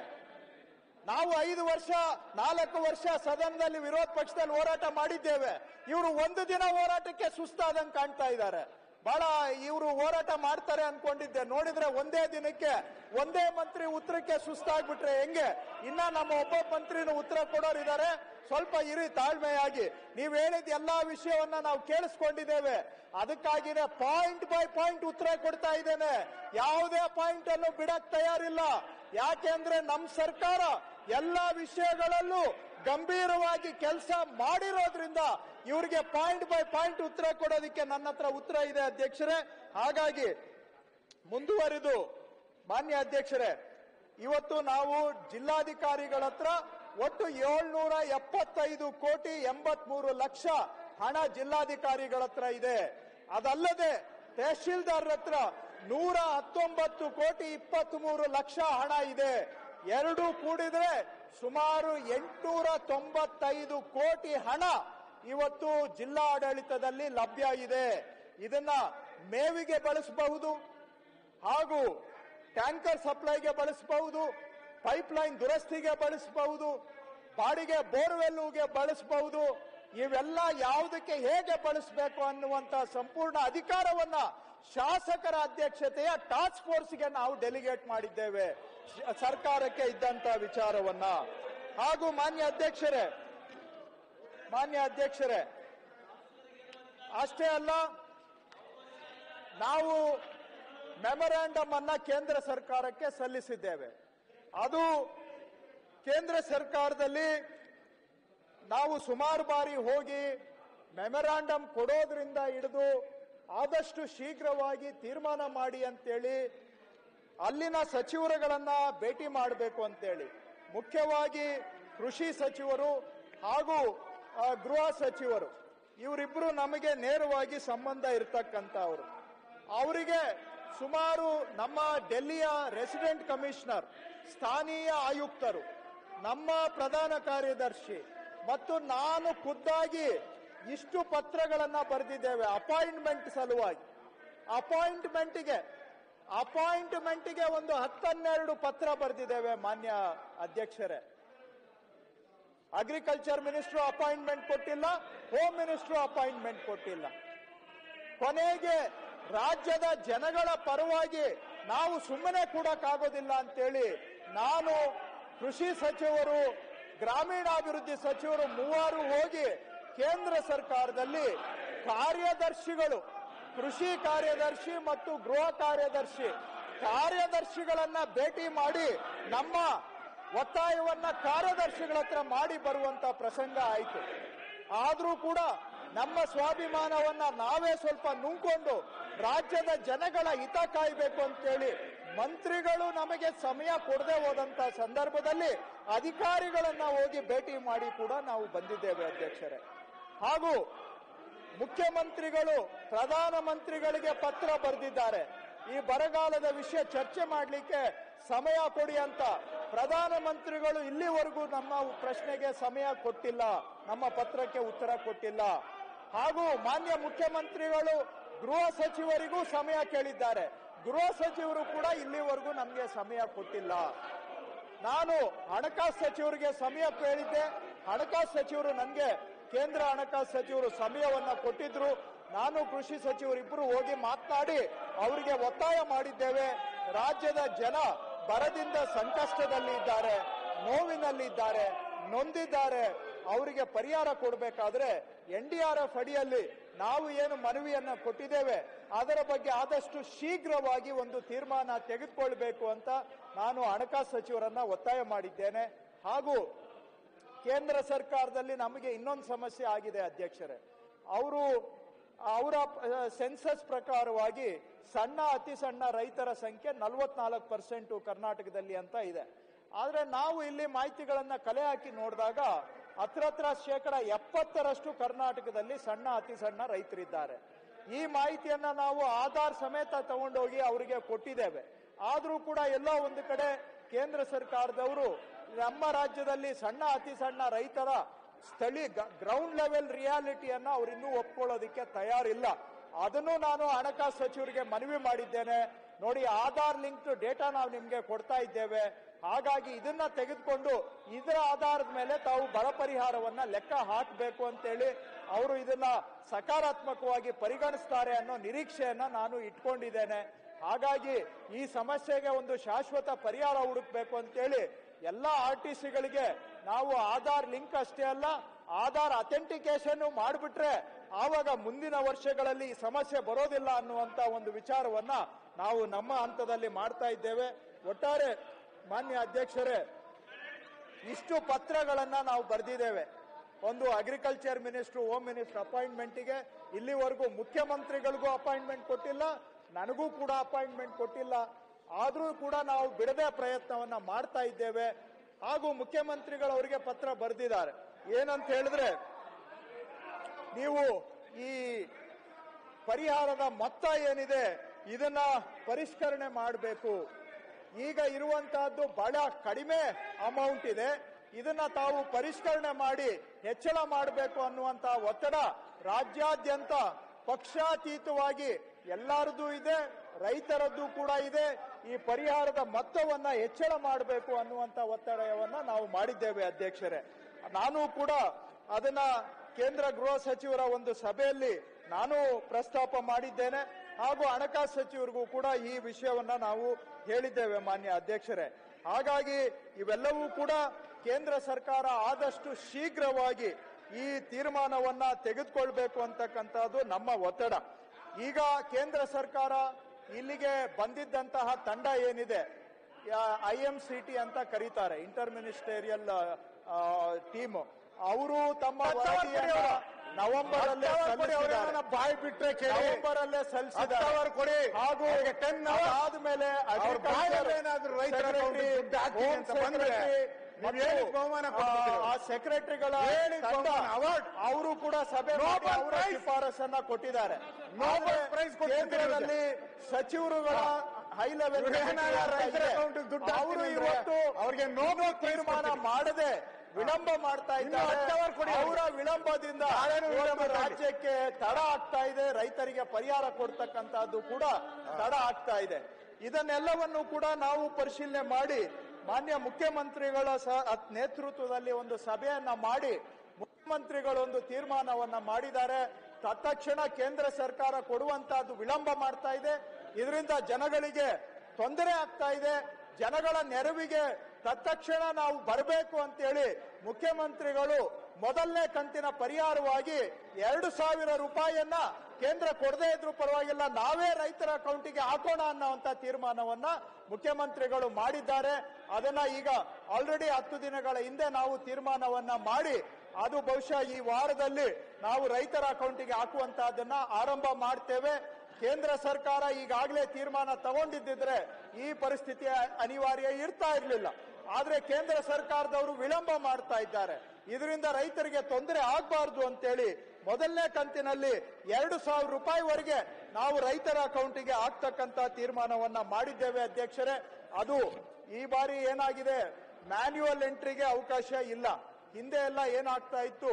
ನಾವು ಐದು ವರ್ಷ ನಾಲ್ಕು ವರ್ಷ ಸದನದಲ್ಲಿ ವಿರೋಧ ಪಕ್ಷದಲ್ಲಿ ಹೋರಾಟ ಮಾಡಿದ್ದೇವೆ ಇವರು ಒಂದು ದಿನ ಹೋರಾಟಕ್ಕೆ ಸುಸ್ತಾದಂಗೆ ಕಾಣ್ತಾ ಇದ್ದಾರೆ ಬಹಳ ಇವರು ಹೋರಾಟ ಮಾಡ್ತಾರೆ ಅನ್ಕೊಂಡಿದ್ದೆ ನೋಡಿದ್ರೆ ಒಂದೇ ದಿನಕ್ಕೆ ಒಂದೇ ಮಂತ್ರಿ ಉತ್ತರಕ್ಕೆ ಸುಸ್ತಾಗ್ಬಿಟ್ರೆ ಹೆಂಗೆ ಇನ್ನ ನಮ್ಮ ಒಬ್ಬ ಮಂತ್ರಿನೂ ಉತ್ತರ ಕೊಡೋರಿದ್ದಾರೆ ಸ್ವಲ್ಪ ಇರಿ ತಾಳ್ಮೆಯಾಗಿ ನೀವು ಹೇಳಿದ ಎಲ್ಲಾ ವಿಷಯವನ್ನ ನಾವು ಕೇಳಿಸ್ಕೊಂಡಿದ್ದೇವೆ ಅದಕ್ಕಾಗಿನೇ ಪಾಯಿಂಟ್ ಬೈ ಪಾಯಿಂಟ್ ಉತ್ತರ ಕೊಡ್ತಾ ಇದ್ದೇನೆ ಯಾವುದೇ ಪಾಯಿಂಟ್ ಅನ್ನು ಬಿಡಕ್ ತಯಾರಿಲ್ಲ ಯಾಕೆಂದ್ರೆ ನಮ್ ಸರ್ಕಾರ ಎಲ್ಲಾ ವಿಷಯಗಳಲ್ಲೂ ಗಂಭೀರವಾಗಿ ಕೆಲಸ ಮಾಡಿರೋದ್ರಿಂದ ಇವರಿಗೆ ಪಾಯಿಂಟ್ ಬೈ ಪಾಯಿಂಟ್ ಉತ್ತರ ಕೊಡೋದಕ್ಕೆ ನನ್ನ ಹತ್ರ ಉತ್ತರ ಇದೆ ಅಧ್ಯಕ್ಷರೇ ಹಾಗಾಗಿ ಮುಂದುವರಿದು ಮಾನ್ಯ ಅಧ್ಯಕ್ಷರೇ ಇವತ್ತು ನಾವು ಜಿಲ್ಲಾಧಿಕಾರಿಗಳ ಹತ್ರ ಒಟ್ಟು ಏಳ್ನೂರ ಎಪ್ಪತ್ತೈದು ಕೋಟಿ ಎಂಬತ್ಮೂರು ಲಕ್ಷ ಹಣ ಜಿಲ್ಲಾಧಿಕಾರಿಗಳ ಹತ್ರ ಇದೆ ಅದಲ್ಲದೆ ತಹಶೀಲ್ದಾರ್ ಹತ್ರ ನೂರ ಹತ್ತೊಂಬತ್ತು ಕೋಟಿ ಇಪ್ಪತ್ತ್ ಮೂರು ಲಕ್ಷ ಹಣ ಇದೆ ಎರಡು ಕೂಡಿದ್ರೆ ಸುಮಾರು ಎಂಟುನೂರ ತೊಂಬತ್ತೈದು ಕೋಟಿ ಹಣ ಇವತ್ತು ಜಿಲ್ಲಾ ಆಡಳಿತದಲ್ಲಿ ಲಭ್ಯ ಇದೆ ಇದನ್ನ ಮೇವಿಗೆ ಬಳಸಬಹುದು ಹಾಗೂ ಟ್ಯಾಂಕರ್ ಸಪ್ಲೈಗೆ ಬಳಸಬಹುದು ಪೈಪ್ಲೈನ್ ದುರಸ್ತಿಗೆ ಬಳಸಬಹುದು ಬಾಡಿಗೆ ಬೋರ್ವೆಲ್ಗೆ ಬಳಸಬಹುದು ಇವೆಲ್ಲ ಯಾವುದಕ್ಕೆ ಹೇಗೆ ಬಳಸಬೇಕು ಅನ್ನುವಂತ ಸಂಪೂರ್ಣ ಅಧಿಕಾರವನ್ನ ಶಾಸಕರ ಅಧ್ಯಕ್ಷತೆಯ ಟಾಸ್ಕ್ ಫೋರ್ಸ್ಗೆ ನಾವು ಡೆಲಿಗೇಟ್ ಮಾಡಿದ್ದೇವೆ ಶ- ಸರ್ಕಾರಕ್ಕೆ ಇದ್ದಂತ ವಿಚಾರವನ್ನ ಹಾಗೂ ಮಾನ್ಯ ಅಧ್ಯಕ್ಷರೇ ಮಾನ್ಯ ಅಧ್ಯಕ್ಷರೇ ಅಷ್ಟೇ ಅಲ್ಲ ನಾವು ಮೆಮೊರಾಂಡಮ್ ಅನ್ನ ಕೇಂದ್ರ ಸರ್ಕಾರಕ್ಕೆ ಸಲ್ಲಿಸಿದ್ದೇವೆ ಅದು ಕೇಂದ್ರ ಸರ್ಕಾರದಲ್ಲಿ ನಾವು ಸುಮಾರು ಬಾರಿ ಹೋಗಿ ಮೆಮೊರಾಂಡಮ್ ಕೊಡೋದ್ರಿಂದ ಹಿಡಿದು ಆದಷ್ಟು ಶೀಘ್ರವಾಗಿ ತೀರ್ಮಾನ ಮಾಡಿ ಅಂತೇಳಿ ಅಲ್ಲಿನ ಸಚಿವರುಗಳನ್ನ ಭೇಟಿ ಮಾಡಬೇಕು ಅಂತೇಳಿ ಮುಖ್ಯವಾಗಿ ಕೃಷಿ ಸಚಿವರು ಹಾಗೂ ಆ, ಗೃಹ ಸಚಿವರು ಇವರಿಬ್ಬರು ನಮಗೆ ನೇರವಾಗಿ ಸಂಬಂಧ ಇರ್ತಕ್ಕಂಥವ್ರು ಅವರಿಗೆ ಸುಮಾರು ನಮ್ಮ ಡೆಲ್ಲಿಯ ರೆಸಿಡೆಂಟ್ ಕಮಿಷನರ್ ಸ್ಥಾನೀಯ ಆಯುಕ್ತರು ನಮ್ಮ ಪ್ರಧಾನ ಕಾರ್ಯದರ್ಶಿ ಮತ್ತು ನಾನು ಖುದ್ದಾಗಿ ಇಷ್ಟು ಪತ್ರಗಳನ್ನ ಬರೆದಿದ್ದೇವೆ ಅಪಾಯಿಂಟ್ಮೆಂಟ್ ಸಲುವಾಗಿ ಅಪಾಯಿಂಟ್ಮೆಂಟ್ಗೆ ಅಪಾಯಿಂಟ್ಮೆಂಟ್ಗೆ ಒಂದು ಹತ್ತನ್ನೆರಡು ಪತ್ರ ಬರೆದಿದ್ದೇವೆ ಮಾನ್ಯ ಅಧ್ಯಕ್ಷರೇ ಅಗ್ರಿಕಲ್ಚರ್ ಮಿನಿಸ್ಟ್ರು ಅಪಾಯಿಂಟ್ಮೆಂಟ್ ಕೊಟ್ಟಿಲ್ಲ ಹೋಮ್ ಮಿನಿಸ್ಟ್ರು ಅಪಾಯಿಂಟ್ಮೆಂಟ್ ಕೊಟ್ಟಿಲ್ಲ ಕೊನೆಗೆ ರಾಜ್ಯದ ಜನಗಳ ಪರವಾಗಿ ನಾವು ಸುಮ್ಮನೆ ಕೂಡಕ್ಕಾಗೋದಿಲ್ಲ ಅಂತೇಳಿ ನಾನು ಕೃಷಿ ಸಚಿವರು ಗ್ರಾಮೀಣಾಭಿವೃದ್ಧಿ ಸಚಿವರು ಮೂವರು ಹೋಗಿ ಕೇಂದ್ರ ಸರ್ಕಾರದಲ್ಲಿ ಕಾರ್ಯದರ್ಶಿಗಳು ಕೃಷಿ ಕಾರ್ಯದರ್ಶಿ ಮತ್ತು ಗೃಹ ಕಾರ್ಯದರ್ಶಿ ಕಾರ್ಯದರ್ಶಿಗಳನ್ನ ಭೇಟಿ ಮಾಡಿ ನಮ್ಮ ಒತ್ತಾಯವನ್ನ ಕಾರ್ಯದರ್ಶಿಗಳ ಹತ್ರ ಮಾಡಿ ಬರುವಂತ ಪ್ರಸಂಗ ಆಯಿತು ಆದ್ರೂ ಕೂಡ ನಮ್ಮ ಸ್ವಾಭಿಮಾನವನ್ನ ನಾವೇ ಸ್ವಲ್ಪ ನುಂಗ್ಕೊಂಡು ರಾಜ್ಯದ ಜನಗಳ ಹಿತ ಕಾಯ್ಬೇಕು ಅಂತೇಳಿ ಮಂತ್ರಿಗಳು ನಮಗೆ ಸಮಯ ಕೊಡದೆ ಹೋದಂತ ಸಂದರ್ಭದಲ್ಲಿ ಅಧಿಕಾರಿಗಳನ್ನ ಹೋಗಿ ಭೇಟಿ ಮಾಡಿ ಕೂಡ ನಾವು ಬಂದಿದ್ದೇವೆ ಅಧ್ಯಕ್ಷರೇ ಹಾಗೂ ಮುಖ್ಯಮಂತ್ರಿಗಳು ಪ್ರಧಾನ ಮಂತ್ರಿಗಳಿಗೆ ಪತ್ರ ಬರೆದಿದ್ದಾರೆ ಈ ಬರಗಾಲದ ವಿಷಯ ಚರ್ಚೆ ಮಾಡಲಿಕ್ಕೆ ಸಮಯ ಕೊಡಿ ಅಂತ ಪ್ರಧಾನ ಮಂತ್ರಿಗಳು ಇಲ್ಲಿವರೆಗೂ ನಮ್ಮ ಪ್ರಶ್ನೆಗೆ ಸಮಯ ಕೊಟ್ಟಿಲ್ಲ ನಮ್ಮ ಪತ್ರಕ್ಕೆ ಉತ್ತರ ಕೊಟ್ಟಿಲ್ಲ ಹಾಗೂ ಮಾನ್ಯ ಮುಖ್ಯಮಂತ್ರಿಗಳು ಗೃಹ ಸಚಿವರಿಗೂ ಸಮಯ ಕೇಳಿದ್ದಾರೆ ಗೃಹ ಸಚಿವರು ಕೂಡ ಇಲ್ಲಿವರೆಗೂ ನಮಗೆ ಸಮಯ ಕೊಟ್ಟಿಲ್ಲ ನಾನು ಹಣಕಾಸು ಸಚಿವರಿಗೆ ಸಮಯ ಕೇಳಿದ್ದೆ ಹಣಕಾಸು ಸಚಿವರು ನನಗೆ ಕೇಂದ್ರ ಹಣಕಾಸು ಸಚಿವರು ಸಮಯವನ್ನ ಕೊಟ್ಟಿದ್ರು ನಾನು ಕೃಷಿ ಸಚಿವರು ಇಬ್ಬರು ಹೋಗಿ ಮಾತನಾಡಿ ಅವರಿಗೆ ಒತ್ತಾಯ ಮಾಡಿದ್ದೇವೆ ರಾಜ್ಯದ ಜನ ಬರದಿಂದ ಸಂಕಷ್ಟದಲ್ಲಿ ಇದ್ದಾರೆ ನೋವಿನಲ್ಲಿ ಇದ್ದಾರೆ ನೊಂದಿದ್ದಾರೆ ಅವರಿಗೆ ಪರಿಹಾರ ಕೊಡಬೇಕಾದ್ರೆ ಎನ್ ಡಿ ಆರ್ ಎಫ್ ಅಡಿಯಲ್ಲಿ ನಾವು ಏನು ಮನವಿಯನ್ನ ಕೊಟ್ಟಿದ್ದೇವೆ ಅದರ ಬಗ್ಗೆ ಆದಷ್ಟು ಶೀಘ್ರವಾಗಿ ಒಂದು ತೀರ್ಮಾನ ತೆಗೆದುಕೊಳ್ಬೇಕು ಅಂತ ನಾನು ಹಣಕಾಸು ಸಚಿವರನ್ನ ಒತ್ತಾಯ ಮಾಡಿದ್ದೇನೆ ಹಾಗೂ ಕೇಂದ್ರ ಸರ್ಕಾರದಲ್ಲಿ ನಮಗೆ ಇನ್ನೊಂದು ಸಮಸ್ಯೆ ಆಗಿದೆ ಅಧ್ಯಕ್ಷರೇ ಅವರು ಅವರ ಸೆನ್ಸಸ್ ಪ್ರಕಾರವಾಗಿ ಸಣ್ಣ ಅತಿ ಸಣ್ಣ ರೈತರ ಸಂಖ್ಯೆ ನಲವತ್ನಾಲ್ಕು ಪರ್ಸೆಂಟ್ ಕರ್ನಾಟಕದಲ್ಲಿ ಅಂತ ಇದೆ ಆದ್ರೆ ನಾವು ಇಲ್ಲಿ ಮಾಹಿತಿಗಳನ್ನ ಕಲೆ ಹಾಕಿ ನೋಡಿದಾಗ ಹತ್ರ ಹತ್ರ ಶೇಕಡ ಎಪ್ಪತ್ತರಷ್ಟು ಕರ್ನಾಟಕದಲ್ಲಿ ಸಣ್ಣ ಅತಿ ಸಣ್ಣ ರೈತರಿದ್ದಾರೆ ಈ ಮಾಹಿತಿಯನ್ನ ನಾವು ಆಧಾರ್ ಸಮೇತ ತಗೊಂಡೋಗಿ ಅವರಿಗೆ ಕೊಟ್ಟಿದ್ದೇವೆ ಆದ್ರೂ ಕೂಡ ಎಲ್ಲೋ ಒಂದು ಕಡೆ ಕೇಂದ್ರ ಸರ್ಕಾರದವರು ನಮ್ಮ ರಾಜ್ಯದಲ್ಲಿ ಸಣ್ಣ ಅತಿ ಸಣ್ಣ ರೈತರ ಸ್ಥಳೀಯ ಗ್ರೌಂಡ್ ಲೆವೆಲ್ ರಿಯಾಲಿಟಿಯನ್ನ ಅವ್ರು ಇನ್ನೂ ಒಪ್ಕೊಳ್ಳೋದಕ್ಕೆ ತಯಾರಿಲ್ಲ ಅದನ್ನು ನಾನು ಹಣಕಾಸು ಸಚಿವರಿಗೆ ಮನವಿ ಮಾಡಿದ್ದೇನೆ ನೋಡಿ ಆಧಾರ್ ಲಿಂಕ್ ಡೇಟಾ ನಾವು ನಿಮ್ಗೆ ಕೊಡ್ತಾ ಇದ್ದೇವೆ ಹಾಗಾಗಿ ಇದನ್ನ ತೆಗೆದುಕೊಂಡು ಇದರ ಆಧಾರದ ಮೇಲೆ ತಾವು ಬರ ಪರಿಹಾರವನ್ನ ಲೆಕ್ಕ ಹಾಕಬೇಕು ಅಂತೇಳಿ ಅವರು ಇದನ್ನ ಸಕಾರಾತ್ಮಕವಾಗಿ ಪರಿಗಣಿಸ್ತಾರೆ ಅನ್ನೋ ನಿರೀಕ್ಷೆಯನ್ನ ನಾನು ಇಟ್ಕೊಂಡಿದ್ದೇನೆ ಹಾಗಾಗಿ ಈ ಸಮಸ್ಯೆಗೆ ಒಂದು ಶಾಶ್ವತ ಪರಿಹಾರ ಹುಡುಕ್ಬೇಕು ಅಂತೇಳಿ ಎಲ್ಲ ಆರ್ ಟಿ ಸಿಗಳಿಗೆ ನಾವು ಆಧಾರ್ ಲಿಂಕ್ ಅಷ್ಟೇ ಅಲ್ಲ ಆಧಾರ್ ಅಥೆಂಟಿಕೇಶನ್ ಮಾಡಿಬಿಟ್ರೆ ಆವಾಗ ಮುಂದಿನ ವರ್ಷಗಳಲ್ಲಿ ಈ ಸಮಸ್ಯೆ ಬರೋದಿಲ್ಲ ಅನ್ನುವಂತ ಒಂದು ವಿಚಾರವನ್ನ ನಾವು ನಮ್ಮ ಹಂತದಲ್ಲಿ ಮಾಡ್ತಾ ಇದ್ದೇವೆ ಒಟ್ಟಾರೆ ಮಾನ್ಯ ಅಧ್ಯಕ್ಷರೇ ಇಷ್ಟು ಪತ್ರಗಳನ್ನ ನಾವು ಬರೆದಿದ್ದೇವೆ ಒಂದು ಅಗ್ರಿಕಲ್ಚರ್ ಮಿನಿಸ್ಟರ್ ಹೋಮ್ ಮಿನಿಸ್ಟರ್ ಅಪಾಯಿಂಟ್ಮೆಂಟ್ಗೆ ಇಲ್ಲಿವರೆಗೂ ಮುಖ್ಯಮಂತ್ರಿಗಳಿಗೂ ಅಪಾಯಿಂಟ್ಮೆಂಟ್ ಕೊಟ್ಟಿಲ್ಲ ನನಗೂ ಕೂಡ ಅಪಾಯಿಂಟ್ಮೆಂಟ್ ಕೊಟ್ಟಿಲ್ಲ ಆದರೂ ಕೂಡ ನಾವು ಬಿಡದೆ ಪ್ರಯತ್ನವನ್ನ ಮಾಡ್ತಾ ಇದ್ದೇವೆ ಹಾಗೂ ಮುಖ್ಯಮಂತ್ರಿಗಳು ಅವರಿಗೆ ಪತ್ರ ಬರೆದಿದ್ದಾರೆ ಏನಂತ ಹೇಳಿದ್ರೆ ನೀವು ಈ ಪರಿಹಾರದ ಮೊತ್ತ ಏನಿದೆ ಇದನ್ನ ಪರಿಷ್ಕರಣೆ ಮಾಡಬೇಕು ಈಗ ಇರುವಂತಹದ್ದು ಬಹಳ ಕಡಿಮೆ ಅಮೌಂಟ್ ಇದೆ ಇದನ್ನ ತಾವು ಪರಿಷ್ಕರಣೆ ಮಾಡಿ ಹೆಚ್ಚಳ ಮಾಡಬೇಕು ಅನ್ನುವಂತ ಒತ್ತಡ ರಾಜ್ಯಾದ್ಯಂತ ಪಕ್ಷಾತೀತವಾಗಿ ಎಲ್ಲರದ್ದು ಇದೆ ರೈತರದ್ದು ಕೂಡ ಇದೆ ಈ ಪರಿಹಾರದ ಮೊತ್ತವನ್ನ ಹೆಚ್ಚಳ ಮಾಡಬೇಕು ಅನ್ನುವಂತ ಒತ್ತಡವನ್ನ ನಾವು ಮಾಡಿದ್ದೇವೆ ಅಧ್ಯಕ್ಷರೇ ನಾನು ಕೂಡ ಅದನ್ನ ಕೇಂದ್ರ ಗೃಹ ಸಚಿವರ ಒಂದು ಸಭೆಯಲ್ಲಿ ನಾನು ಪ್ರಸ್ತಾಪ ಮಾಡಿದ್ದೇನೆ ಹಾಗೂ ಹಣಕಾಸು ಸಚಿವರಿಗೂ ಕೂಡ ಈ ವಿಷಯವನ್ನ ನಾವು ಹೇಳಿದ್ದೇವೆ ಮಾನ್ಯ ಅಧ್ಯಕ್ಷರೇ ಹಾಗಾಗಿ ಇವೆಲ್ಲವೂ ಕೂಡ ಕೇಂದ್ರ ಸರ್ಕಾರ ಆದಷ್ಟು ಶೀಘ್ರವಾಗಿ ಈ ತೀರ್ಮಾನವನ್ನ ತೆಗೆದುಕೊಳ್ಬೇಕು ಅಂತಕ್ಕಂಥದ್ದು ನಮ್ಮ ಒತ್ತಡ ಈಗ ಕೇಂದ್ರ ಸರ್ಕಾರ ಇಲ್ಲಿಗೆ ಬಂದಿದ್ದಂತಹ ತಂಡ ಏನಿದೆ ಐ ಎಂ ಸಿ ಟಿ ಅಂತ ಕರೀತಾರೆ ಇಂಟರ್ ಮಿನಿಸ್ಟೇರಿಯಲ್ ಟೀಮ್ ಅವರು ತಮ್ಮ ವರದಿಯನ್ನ ನವೆಂಬರ್ ಅಲ್ಲೇ ಸಲ್ಲಿಸಿದ್ದಾರೆ. ಬಾಯ್ ಬಿಟ್ರೆ ಕೇಳಿ ನವೆಂಬರ್ ಅಲ್ಲೇ ಸಲ್ಲಿಸಿದ್ದಾರೆ ಹತ್ತು hour ಕೊಡಿ. ಹಾಗೂ ಅವ್ರಿಗೆ 10 hour. ಆದ್ಮೇಲೆ ಅವ್ರ ಬಾಯಲ್ಲಿ ಏನಾದ್ರು ರೈತರ account ಗೆ ದುಡ್ಡು ಹಾಕ್ತೀನಿ ಅಂತ ಬಂದ್ರೆ ನೀವು ಹೇಳಿದ ಬಹುಮಾನ ಕೊಡ್ತೀರಿ. ಆ ಸೆಕ್ರೆಟರಿಗಳ ಹೇಳಿದ ಬಹುಮಾನ award. ಅವರು ಕೂಡ ಸಭೆ ಮಾಡಿ Nobel ಅವರ Prize. ಶಿಫಾರಸನ್ನ ಕೊಟ್ಟಿದ್ದಾರೆ Nobel ಆದ್ರೆ Prize ಕೊಟ್ಟಿದ್ದೀರಿ ಕೇಂದ್ರದಲ್ಲಿ ಸಚಿವರುಗಳ ಹೈ ಲೆವೆಲ್ ಇವ್ರೇನಾರ ರೈತರ account ಗೆ ದುಡ್ಡು ಅವರು ಹಾಕ್ತೀನಿ ಅಂದ್ರೆ ಇವತ್ತು ಅವ್ರಿಗೆ Nobel Prize ತೀರ್ಮಾನ ಕೊಡ್ತೀರಿ. ಮಾಡದೆ ವಿಳಂಬ ಮಾಡ್ತಾ ಇನ್ನು ಇದ್ದಾರೆ ಹತ್ತು hour ಕೊಡಿ ಅವರ ವಿಳಂಬದಿಂದ ನಾಳೆನೂ ವಿಳಂಬ ಇವತ್ತು ಮಾಡಿ. ರಾಜ್ಯಕ್ಕೆ ತಡ ಆಗ್ತಾ ಇದೆ ರೈತರಿಗೆ ಪರಿಹಾರ ಕೊಡ್ತಕ್ಕಂತಹದ್ದು ಕೂಡ ತಡ ಆಗ್ತಾ ಇದೆ ಇದನ್ನೆಲ್ಲವನ್ನು ಕೂಡ ನಾವು ಪರಿಶೀಲನೆ ಮಾಡಿ ಮಾನ್ಯ ಮುಖ್ಯಮಂತ್ರಿಗಳ ಸ- ಅತ್- ನೇತೃತ್ವದಲ್ಲಿ ಒಂದು ಸಭೆಯನ್ನ ಮಾಡಿ ಮುಖ್ಯಮಂತ್ರಿಗಳು ಒಂದು ತೀರ್ಮಾನವನ್ನ ಮಾಡಿದ್ದಾರೆ ತತ್ಕ್ಷಣ ಕೇಂದ್ರ ಸರ್ಕಾರ ಕೊಡುವಂತಹದ್ದು ವಿಳಂಬ ಮಾಡ್ತಾ ಇದೆ ಇದರಿಂದ ಜನಗಳಿಗೆ ತೊಂದರೆ ಆಗ್ತಾ ಇದೆ ಜನಗಳ ನೆರವಿಗೆ ತತ್ಕ್ಷಣ ನಾವು ಬರಬೇಕು ಅಂತೇಳಿ ಮುಖ್ಯಮಂತ್ರಿಗಳು ಮೊದಲನೇ ಕಂತಿನ ಪರಿಹಾರವಾಗಿ ಎರಡು ಸಾವಿರ ರೂಪಾಯಿಯನ್ನ ಕೇಂದ್ರ ಕೊಡದೇ ಇದ್ರೂ ಪರವಾಗಿಲ್ಲ ನಾವೇ ರೈತರ ಅಕೌಂಟಿಗೆ ಹಾಕೋಣ ಅನ್ನೋಂತ ತೀರ್ಮಾನವನ್ನ ಮುಖ್ಯಮಂತ್ರಿಗಳು ಮಾಡಿದ್ದಾರೆ ಅದನ್ನ ಈಗ ಆಲ್ರೆಡಿ ಹತ್ತು ದಿನಗಳ ಹಿಂದೆ ನಾವು ತೀರ್ಮಾನವನ್ನ ಮಾಡಿ ಅದು ಬಹುಶಃ ಈ ವಾರದಲ್ಲಿ ನಾವು ರೈತರ ಅಕೌಂಟಿಗೆ ಹಾಕುವಂತಹದನ್ನ ಆರಂಭ ಮಾಡ್ತೇವೆ ಕೇಂದ್ರ ಸರ್ಕಾರ ಈಗಾಗಲೇ ತೀರ್ಮಾನ ತಗೊಂಡಿದ್ದಿದ್ರೆ ಈ ಪರಿಸ್ಥಿತಿ ಅನಿವಾರ್ಯ ಇರ್ತಾ ಇರಲಿಲ್ಲ ಆದ್ರೆ ಕೇಂದ್ರ ಸರ್ಕಾರದವರು ವಿಳಂಬ ಮಾಡ್ತಾ ಇದ್ದಾರೆ ಇದರಿಂದ ರೈತರಿಗೆ ತೊಂದರೆ ಆಗಬಾರ್ದು ಅಂತೇಳಿ ಮೊದಲನೇ ಕಂತಿನಲ್ಲಿ ಎರಡು ಸಾವಿರ ರೂಪಾಯಿವರೆಗೆ ನಾವು ರೈತರ ಅಕೌಂಟಿಗೆ ಹಾಕ್ತಕ್ಕಂತ ತೀರ್ಮಾನವನ್ನ ಮಾಡಿದ್ದೇವೆ ಅಧ್ಯಕ್ಷರೇ ಅದು ಈ ಬಾರಿ ಏನಾಗಿದೆ ಮ್ಯಾನ್ಯುವಲ್ ಎಂಟ್ರಿಗೆ ಅವಕಾಶ ಇಲ್ಲ ಹಿಂದೆ ಎಲ್ಲ ಏನಾಗ್ತಾ ಇತ್ತು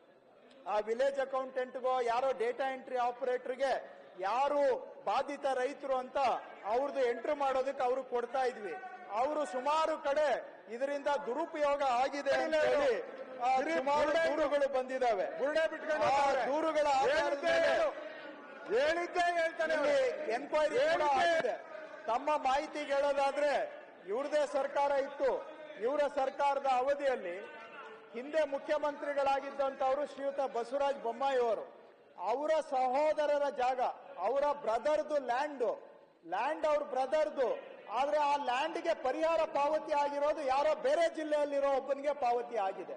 ಆ ವಿಲೇಜ್ ಅಕೌಂಟೆಂಟ್ಗೋ ಯಾರೋ ಡೇಟಾ ಎಂಟ್ರಿ ಆಪರೇಟರ್ಗೆ ಯಾರು ಬಾಧಿತ ರೈತರು ಅಂತ ಅವ್ರದ್ದು ಎಂಟ್ರಿ ಮಾಡೋದಕ್ಕೆ ಅವ್ರು ಕೊಡ್ತಾ ಇದ್ವಿ ಅವರು ಸುಮಾರು ಕಡೆ ಇದರಿಂದ ದುರುಪಯೋಗ ಆಗಿದೆ ಅಂತ ಹೇಳಿ ಆ, ಬರೀ ಸುಮಾರು ಬುರುಡೆ ದೂರುಗಳು ಬಂದಿದ್ದಾವೆ ಬುರುಡೆ ಬಿಟ್ಕೊಂಡು ಆ ಹೋಗ್ತಾರೆ. ದೂರುಗಳ ಆಧಾರದ ಹೇಳಿದ್ದೇ ಮೇಲೆ ಹೇಳು. ಹೇಳಿದ್ದೇ ಹೇಳ್ತಾನೆ ಇಲ್ಲಿ ಅವ್ರು. ಎನ್ಕ್ವೈರಿ ಕೂಡ ಹೇಳಿದ್ದೇ ಆಗಿದೆ ತಮ್ಮ ಮಾಹಿತಿಗೆ ಹೇಳೋದಾದ್ರೆ ಇವ್ರದೇ ಸರ್ಕಾರ ಇತ್ತು ಇವರ ಸರ್ಕಾರದ ಅವಧಿಯಲ್ಲಿ ಹಿಂದೆ ಮುಖ್ಯಮಂತ್ರಿಗಳಾಗಿದ್ದಂತವರು ಶ್ರೀಯುತ ಬಸವರಾಜ ಬೊಮ್ಮಾಯಿ ಅವರು ಅವರ ಸಹೋದರರ ಜಾಗ ಅವರ ಬ್ರದರ್ದು ಲ್ಯಾಂಡ್ ಲ್ಯಾಂಡ್ ಅವ್ರ ಬ್ರದರ್ದು ಆದ್ರೆ ಆ ಲ್ಯಾಂಡ್ಗೆ ಪರಿಹಾರ ಪಾವತಿ ಆಗಿರೋದು ಯಾರೋ ಬೇರೆ ಜಿಲ್ಲೆಯಲ್ಲಿರೋ ಒಬ್ಬನಿಗೆ ಪಾವತಿ ಆಗಿದೆ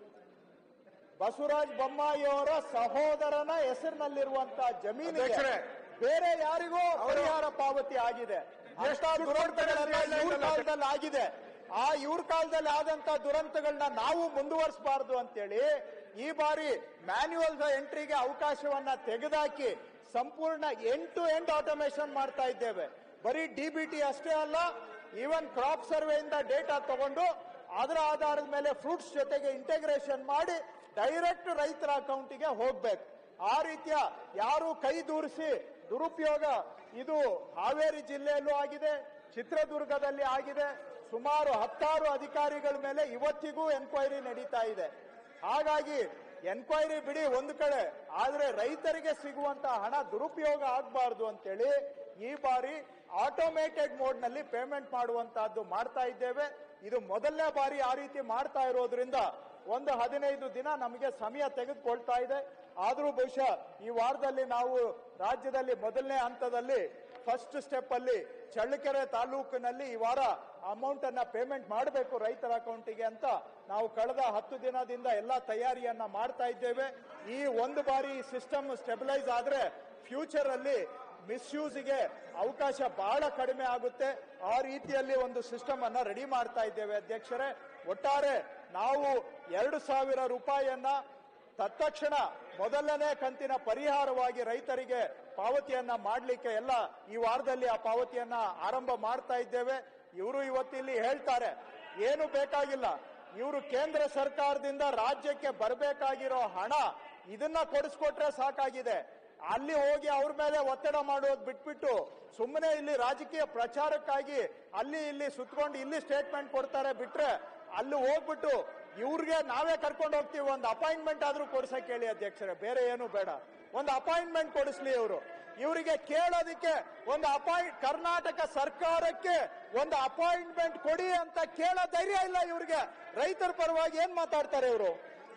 ಬಸವರಾಜ ಬೊಮ್ಮಾಯಿಯವರ ಸಹೋದರನ ಹೆಸರಿನಲ್ಲಿರುವಂತಹ ಜಮೀನಿಗೆ ಅಧ್ಯಕ್ಷರೇ. ಬೇರೆ ಯಾರಿಗೂ ಪರಿಹಾರ ಪಾವತಿ ಆಗಿದೆ ಎಷ್ಟು ಅಂತ ದುರಂತಗಳೆಲ್ಲ ಕೊಡ್ತಾರೆ ಇವ್ರ ಅಂತ ಕಾಲದಲ್ಲಿ ಆಗಿದೆ ಆ ಇವ್ರ ಕಾಲದಲ್ಲಿ ಆದಂತ ದುರಂತಗಳನ್ನ ನಾವು ಮುಂದುವರಿಸಬಾರ್ದು ಅಂತೇಳಿ ಈ ಬಾರಿ ಮ್ಯಾನ್ಯುವಲ್ ಎಂಟ್ರಿಗೆ ಅವಕಾಶವನ್ನ ತೆಗೆದಾಕಿ ಸಂಪೂರ್ಣ ಎಂಡ್ ಟು ಎಂಡ್ ಆಟೋಮೇಶನ್ ಮಾಡ್ತಾ ಇದ್ದೇವೆ ಬರೀ ಡಿಬಿಟಿ ಅಷ್ಟೇ ಅಲ್ಲ ಈವನ್ ಕ್ರಾಪ್ ಸರ್ವೆಯಿಂದ ಡೇಟಾ ತಗೊಂಡು ಅದರ ಆಧಾರದ ಮೇಲೆ ಫ್ರೂಟ್ಸ್ ಜೊತೆಗೆ ಇಂಟಗ್ರೇಷನ್ ಮಾಡಿ ಡೈರೆಕ್ಟ್ ರೈತರ ಅಕೌಂಟಿಗೆ ಹೋಗ್ಬೇಕು ಆ ರೀತಿಯ ಯಾರು ಕೈ ದೂರಿಸಿ ದುರುಪಯೋಗ ಇದು ಹಾವೇರಿ ಜಿಲ್ಲೆಯಲ್ಲೂ ಆಗಿದೆ ಚಿತ್ರದುರ್ಗದಲ್ಲಿ ಆಗಿದೆ ಸುಮಾರು ಹತ್ತಾರು ಅಧಿಕಾರಿಗಳ ಮೇಲೆ ಇವತ್ತಿಗೂ ಎನ್ಕ್ವೈರಿ ನಡೀತಾ ಇದೆ ಹಾಗಾಗಿ ಎನ್ಕ್ವೈರಿ ಬಿಡಿ ಒಂದು ಕಡೆ ಆದ್ರೆ ರೈತರಿಗೆ ಸಿಗುವಂತ ಹಣ ದುರುಪಯೋಗ ಆಗಬಾರ್ದು ಅಂತೇಳಿ ಈ ಬಾರಿ ಆಟೋಮೇಟೆಡ್ ಮೋಡ್ ನಲ್ಲಿ ಪೇಮೆಂಟ್ ಮಾಡುವಂತಹದ್ದು ಮಾಡ್ತಾ ಇದ್ದೇವೆ ಇದು ಮೊದಲನೇ ಬಾರಿ ಆ ರೀತಿ ಮಾಡ್ತಾ ಇರೋದ್ರಿಂದ ಒಂದು ಹದಿನೈದು ದಿನ ನಮಗೆ ಸಮಯ ತೆಗೆದುಕೊಳ್ತಾ ಇದೆ ಆದ್ರೂ ಬಹುಶಃ ಈ ವಾರದಲ್ಲಿ ನಾವು ರಾಜ್ಯದಲ್ಲಿ ಮೊದಲನೇ ಹಂತದಲ್ಲಿ ಫಸ್ಟ್ ಸ್ಟೆಪ್ ಅಲ್ಲಿ ಚಳ್ಳಕೆರೆ ತಾಲೂಕಿನಲ್ಲಿ ಈ ವಾರ ಅಮೌಂಟ್ ಅನ್ನ ಪೇಮೆಂಟ್ ಮಾಡಬೇಕು ರೈತರ ಅಕೌಂಟಿಗೆ ಅಂತ ನಾವು ಕಳೆದ ಹತ್ತು ದಿನದಿಂದ ಎಲ್ಲ ತಯಾರಿಯನ್ನ ಮಾಡ್ತಾ ಇದ್ದೇವೆ ಈ ಒಂದು ಬಾರಿ ಸಿಸ್ಟಮ್ ಸ್ಟೆಬಿಲೈಸ್ ಆದ್ರೆ ಫ್ಯೂಚರ್ ಅಲ್ಲಿ ಮಿಸ್ಯೂಸ್ಗೆ ಅವಕಾಶ ಬಹಳ ಕಡಿಮೆ ಆಗುತ್ತೆ ಆ ರೀತಿಯಲ್ಲಿ ಒಂದು ಸಿಸ್ಟಮ್ ಅನ್ನ ರೆಡಿ ಮಾಡ್ತಾ ಇದ್ದೇವೆ ಅಧ್ಯಕ್ಷರೇ ಒಟ್ಟಾರೆ ನಾವು ಎರಡು ಸಾವಿರ ರೂಪಾಯಿಯನ್ನ ತತ್ಕ್ಷಣ ಮೊದಲನೇ ಕಂತಿನ ಪರಿಹಾರವಾಗಿ ರೈತರಿಗೆ ಪಾವತಿಯನ್ನ ಮಾಡಲಿಕ್ಕೆ ಎಲ್ಲ ಈ ವಾರದಲ್ಲಿ ಆ ಪಾವತಿಯನ್ನ ಆರಂಭ ಮಾಡ್ತಾ ಇದ್ದೇವೆ ಇವರು ಇವತ್ತಿಲ್ಲಿ ಹೇಳ್ತಾರೆ ಏನು ಬೇಕಾಗಿಲ್ಲ ಇವರು ಕೇಂದ್ರ ಸರ್ಕಾರದಿಂದ ರಾಜ್ಯಕ್ಕೆ ಬರಬೇಕಾಗಿರೋ ಹಣ ಇದನ್ನ ಕೊಡಿಸ್ಕೊಟ್ರೆ ಸಾಕಾಗಿದೆ ಅಲ್ಲಿ ಹೋಗಿ ಅವ್ರ ಮೇಲೆ ಒತ್ತಡ ಮಾಡೋದು ಬಿಟ್ಬಿಟ್ಟು ಸುಮ್ಮನೆ ಇಲ್ಲಿ ರಾಜಕೀಯ ಪ್ರಚಾರಕ್ಕಾಗಿ ಅಲ್ಲಿ ಇಲ್ಲಿ ಸುತ್ಕೊಂಡು ಇಲ್ಲಿ ಸ್ಟೇಟ್ಮೆಂಟ್ ಕೊಡ್ತಾರೆ ಬಿಟ್ರೆ ಅಲ್ಲಿ ಹೋಗ್ಬಿಟ್ಟು ಇವ್ರಿಗೆ ನಾವೇ ಕರ್ಕೊಂಡು ಹೋಗ್ತೀವಿ ಒಂದು ಅಪಾಯಿಂಟ್ಮೆಂಟ್ ಆದ್ರೂ ಕೊಡ್ಸಕ್ ಹೇಳಿ ಅಧ್ಯಕ್ಷರೇ ಬೇರೆ ಏನು ಬೇಡ ಒಂದು ಅಪಾಯಿಂಟ್ಮೆಂಟ್ ಕೊಡಿಸ್ಲಿ ಇವರು ಇವರಿಗೆ ಕೇಳೋದಕ್ಕೆ ಒಂದು ಅಪಾಯಿಂಟ್ ಕರ್ನಾಟಕ ಸರ್ಕಾರಕ್ಕೆ ಒಂದು ಅಪಾಯಿಂಟ್ಮೆಂಟ್ ಕೊಡಿ ಅಂತ ಕೇಳೋ ಧೈರ್ಯ ಇಲ್ಲ ಇವ್ರಿಗೆ ರೈತರ ಪರವಾಗಿ ಏನ್ ಮಾತಾಡ್ತಾರೆ ಇವರು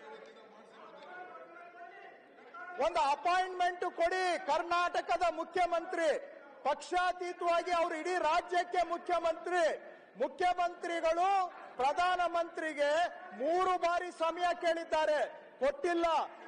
ಒಂದು ಅಪಾಯಿಂಟ್ಮೆಂಟ್ ಕೊಡಿ ಕರ್ನಾಟಕದ ಮುಖ್ಯಮಂತ್ರಿ ಪಕ್ಷಾತೀತವಾಗಿ ಅವರು ಇಡೀ ರಾಜ್ಯಕ್ಕೆ ಮುಖ್ಯಮಂತ್ರಿ ಮುಖ್ಯಮಂತ್ರಿಗಳು ಪ್ರಧಾನಮಂತ್ರಿಗೆ ಮೂರು ಬಾರಿ ಸಮಯ ಕೇಳಿದ್ದಾರೆ ಕೊಟ್ಟಿಲ್ಲ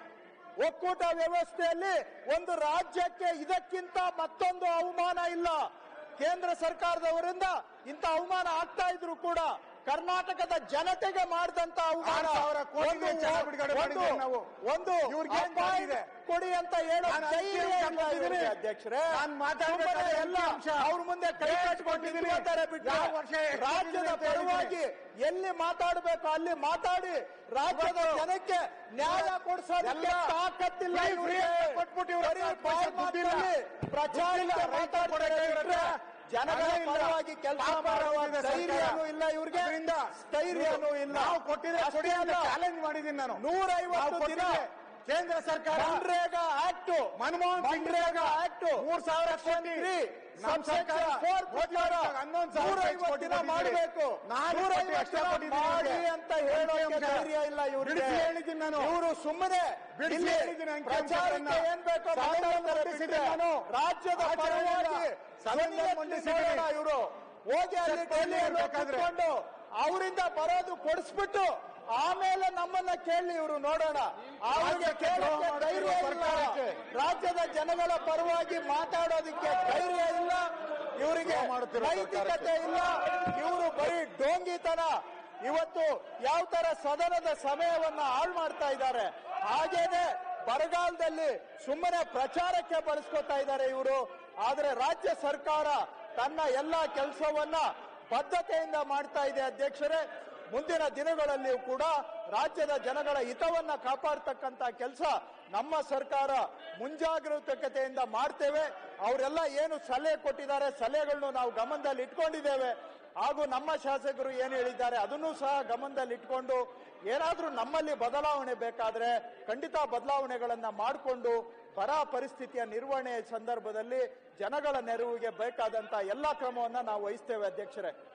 ಒಕ್ಕೂಟ ವ್ಯವಸ್ಥೆಯಲ್ಲಿ ಒಂದು ರಾಜ್ಯಕ್ಕೆ ಇದಕ್ಕಿಂತ ಮತ್ತೊಂದು ಅವಮಾನ ಇಲ್ಲ ಕೇಂದ್ರ ಸರ್ಕಾರದವರಿಂದ ಇಂಥ ಅವಮಾನ ಆಗ್ತಾ ಇದ್ರು ಕೂಡ ಕರ್ನಾಟಕದ ಜನತೆಗೆ ಮಾಡಿದಂತ ಅವಮಾನ ಆರು ಸಾವಿರ ಕೋಟಿ ಒಂದು- ವೆಚ್ಚ ಬಿಡುಗಡೆ ಒಂದು- ಮಾಡಿದ್ದೀವಿ ನಾವು. ಒಂದು ಇವ್ರಿಗೆ ಏನ್ ಅಪಾಯ ಮಾಡಿದೆ? ಕೊಡಿ ಅಂತ ಹೇಳೋ ನಾನು ಧೈರ್ಯ ಅಂಕಿ ಅಂಶ ಇಲ್ಲ ಕೊಟ್ಟಿದ್ದೀನಿ. ಇವ್ರಿಗೆ, ಅಧ್ಯಕ್ಷರೇ ನಾನು ಮಾತಾಡ್ಬೇಕಾದ್ರೆ ಸುಮ್ಮನೆ ಎಲ್ಲ ಅಂಕಿ ಅಂಶ. ಅವ್ರ ಮುಂದೆ ಕೈ ಎಷ್ಟು ಕಟ್ಕೊಂಡು ಕೊಟ್ಟಿದ್ದೀನಿ? ನಿಂತ್ಕೊತಾರೆ ಬಿಟ್ರೆ ಯಾವ ವರ್ಷ ಎಷ್ಟು ರಾಜ್ಯದ ಕೊಟ್ಟಿದ್ದೀನಿ ಅಂತ ಪರವಾಗಿ ಎಲ್ಲಿ ಮಾತಾಡಬೇಕು ಅಲ್ಲಿ ಮಾತಾಡಿ ರಾಜ್ಯದ ಇವತ್ತು ಜನಕ್ಕೆ ನ್ಯಾಯ ಕೊಡಿಸೋದಕ್ಕೆ ಎಲ್ಲ ತಾಕತ್ತಿಲ್ಲ free, ಇವ್ರಿಗೆ. free ಅಂತ ಕೊಟ್ಬಿಟ್ಟು ಇವ್ರು ಬರೀ ಹತ್ತು ಬಾಯಿ ಪೈಸೆ ದುಡ್ಡಿಲ್ಲ. ಮಾತಲ್ಲಿ ಪ್ರಚಾರಕ್ಕೆ ದುಡ್ಡಿಲ್ಲ, ರೈತ ಮಾತಾಡ್ತಾರೆ ಕೊಡಕ್ಕೆ ಇವ್ರ ಬಿಟ್ರೆ ಹತ್ರ ಜನಗಳ ಹಣ ಇಲ್ಲ. ಪರವಾಗಿ ಕೆಲಸ ಪಾಪ ಮಾಡುವ ಆಗಿದೆ ಧೈರ್ಯನೂ ಸರ್ಕಾರ. ಇಲ್ಲ ಇವ್ರಿಗೆ ಅದರಿಂದ ಸ್ಥೈರ್ಯನೂ ಇಲ್ಲ ನಾವು ಕೊಟ್ಟಿದ್ರೆ ಅಷ್ಟೇ ಕೊಡಿ ಅಂತ ಅಲ್ಲ, ಚಾಲೆಂಜ್ ಮಾಡಿದ್ದೀನಿ ನಾನು ನೂರೈವತ್ತು ನಾವು ದಿನ ಕೊಟ್ಟಿದ್ದೆ. ಕೇಂದ್ರ ಸರ್ಕಾರ ಮನ್ರೇಗಾ ಆಕ್ಟ್ ಮನಮೋಹನ್ ಸಿಂಗ್ ಮನ್ರೇಗಾ ಆಕ್ಟ್ ಮೂರ್ ಸಾವಿರ ಕೋಟಿ ನಮ್ಮ ಸರ್ಕಾರ ಪ್ರಕಾರ ಹನ್ನೊಂದು ಸಾವಿರ ನೂರೈವತ್ತು ದಿನ ಕೊಟ್ಟಿದ್ದೀವಿ. ಮಾಡಬೇಕು ನಾನು ನೂರೈವತ್ತು ಕೊಟ್ಟು ದಿನ ಕೊಟ್ಟಿದ್ದೀನಿ ಮಾಡಿ ಇವ್ರಿಗೆ. ಅಂತ ಹೇಳೋಕೆ ಅಂಕಿ ಅಂಶ. ಧೈರ್ಯ ಇಲ್ಲ ಇವ್ರಿಗೆ ಬಿಡಿಸಿ ಹೇಳಿದ್ದೀನಿ ನಾನು. ಇವರು ಸುಮ್ಮನೆ ಬಿಡಿಸಿ ಇಲ್ಲಿ ಹೇಳಿದ್ದೀನಿ ಅಂಕಿ ಪ್ರಚಾರಕ್ಕೆ ಅಂಶಗಳನ್ನ. ಏನ್ ಬೇಕೋ ಸದನದಲ್ಲಿ ಮಾತಾಡ್ತಾರೆ ಮಂಡಿಸಿದ್ದೀನಿ ಬಿಟ್ರೆ ನಾನು. ರಾಜ್ಯದ ಆಚರಣೆ ಇಲ್ಲ. ಪರವಾಗಿ ಸದನದಲ್ಲಿ ಧ್ವನಿ ಎತ್ತಿ ಮಂಡಿಸಿದ್ದೀನಿ. ನೋಡೋಣ ಇವರು ಹೋಗಿ ಅಲ್ಲಿ ಚೆಕ್ ಮಾಡಿ ಡೆಲ್ಲಿಯಲ್ಲಿ ಬೇಕಾದ್ರೆ. ಕೂತ್ಕೊಂಡು ಅವರಿಂದ ಬರೋದು ಕೊಡಿಸ್ಬಿಟ್ಟು ಆಮೇಲೆ ನಮ್ಮನ್ನ ಕೇಳಿ ಇವರು ನೋಡೋಣ ಅವ್ರಿಗೆ ರಾಜ್ಯಕ್ಕೆ ಕೇಳಕ್ಕೆ ದ್ರೋಹ ಧೈರ್ಯ ಮಾಡ್ತಿರೋ ಇಲ್ಲ ಸರ್ಕಾರಕ್ಕೆ. ರಾಜ್ಯದ ಜನಗಳ ಪರವಾಗಿ ಮಾತಾಡೋದಕ್ಕೆ ಧೈರ್ಯ ಇಲ್ಲ ಇವರಿಗೆ ದ್ರೋಹ ಮಾಡುತ್ತಿರೋ ನೈತಿಕತೆ ಇಲ್ಲ ಇವರು ಬರೀ ಡೋಂಗಿತನ ಇವತ್ತು ಯಾವ ತರ ಸದನದ ಸಮಯವನ್ನ ಹಾಳು ಮಾಡ್ತಾ ಇದ್ದಾರೆ ಹಾಗೇನೆ ಬರಗಾಲದಲ್ಲಿ ಸುಮ್ಮನೆ ಪ್ರಚಾರಕ್ಕೆ ಬಳಸ್ಕೊತಾ ಇದ್ದಾರೆ ಇವರು ಆದ್ರೆ ರಾಜ್ಯ ಸರ್ಕಾರ ತನ್ನ ಎಲ್ಲ ಕೆಲಸವನ್ನ ಬದ್ಧತೆಯಿಂದ ಮಾಡ್ತಾ ಇದೆ ಅಧ್ಯಕ್ಷರೇ ಮುಂದಿನ ದಿನಗಳಲ್ಲಿಯೂ ಕೂಡ ರಾಜ್ಯದ ಜನಗಳ ಹಿತವನ್ನ ಕಾಪಾಡ್ತಕ್ಕಂತ ಕೆಲಸ ನಮ್ಮ ಸರ್ಕಾರ ಮುಂಜಾಗರೂಕತೆಯಿಂದ ಮಾಡ್ತೇವೆ ಅವರೆಲ್ಲ ಏನು ಸಲಹೆ ಕೊಟ್ಟಿದ್ದಾರೆ ಸಲಹೆಗಳನ್ನು ನಾವು ಗಮನದಲ್ಲಿ ಇಟ್ಕೊಂಡಿದ್ದೇವೆ ಹಾಗೂ ನಮ್ಮ ಶಾಸಕರು ಏನು ಹೇಳಿದ್ದಾರೆ ಅದನ್ನು ಸಹ ಗಮನದಲ್ಲಿ ಇಟ್ಕೊಂಡು ಏನಾದ್ರೂ ನಮ್ಮಲ್ಲಿ ಬದಲಾವಣೆ ಬೇಕಾದ್ರೆ ಖಂಡಿತ ಬದಲಾವಣೆಗಳನ್ನ ಮಾಡಿಕೊಂಡು ಬರ ಪರಿಸ್ಥಿತಿಯ ನಿರ್ವಹಣೆಯ ಸಂದರ್ಭದಲ್ಲಿ ಜನಗಳ ನೆರವಿಗೆ ಬೇಕಾದಂತ ಎಲ್ಲಾ ಕ್ರಮವನ್ನ ನಾವು ವಹಿಸ್ತೇವೆ ಅಧ್ಯಕ್ಷರೇ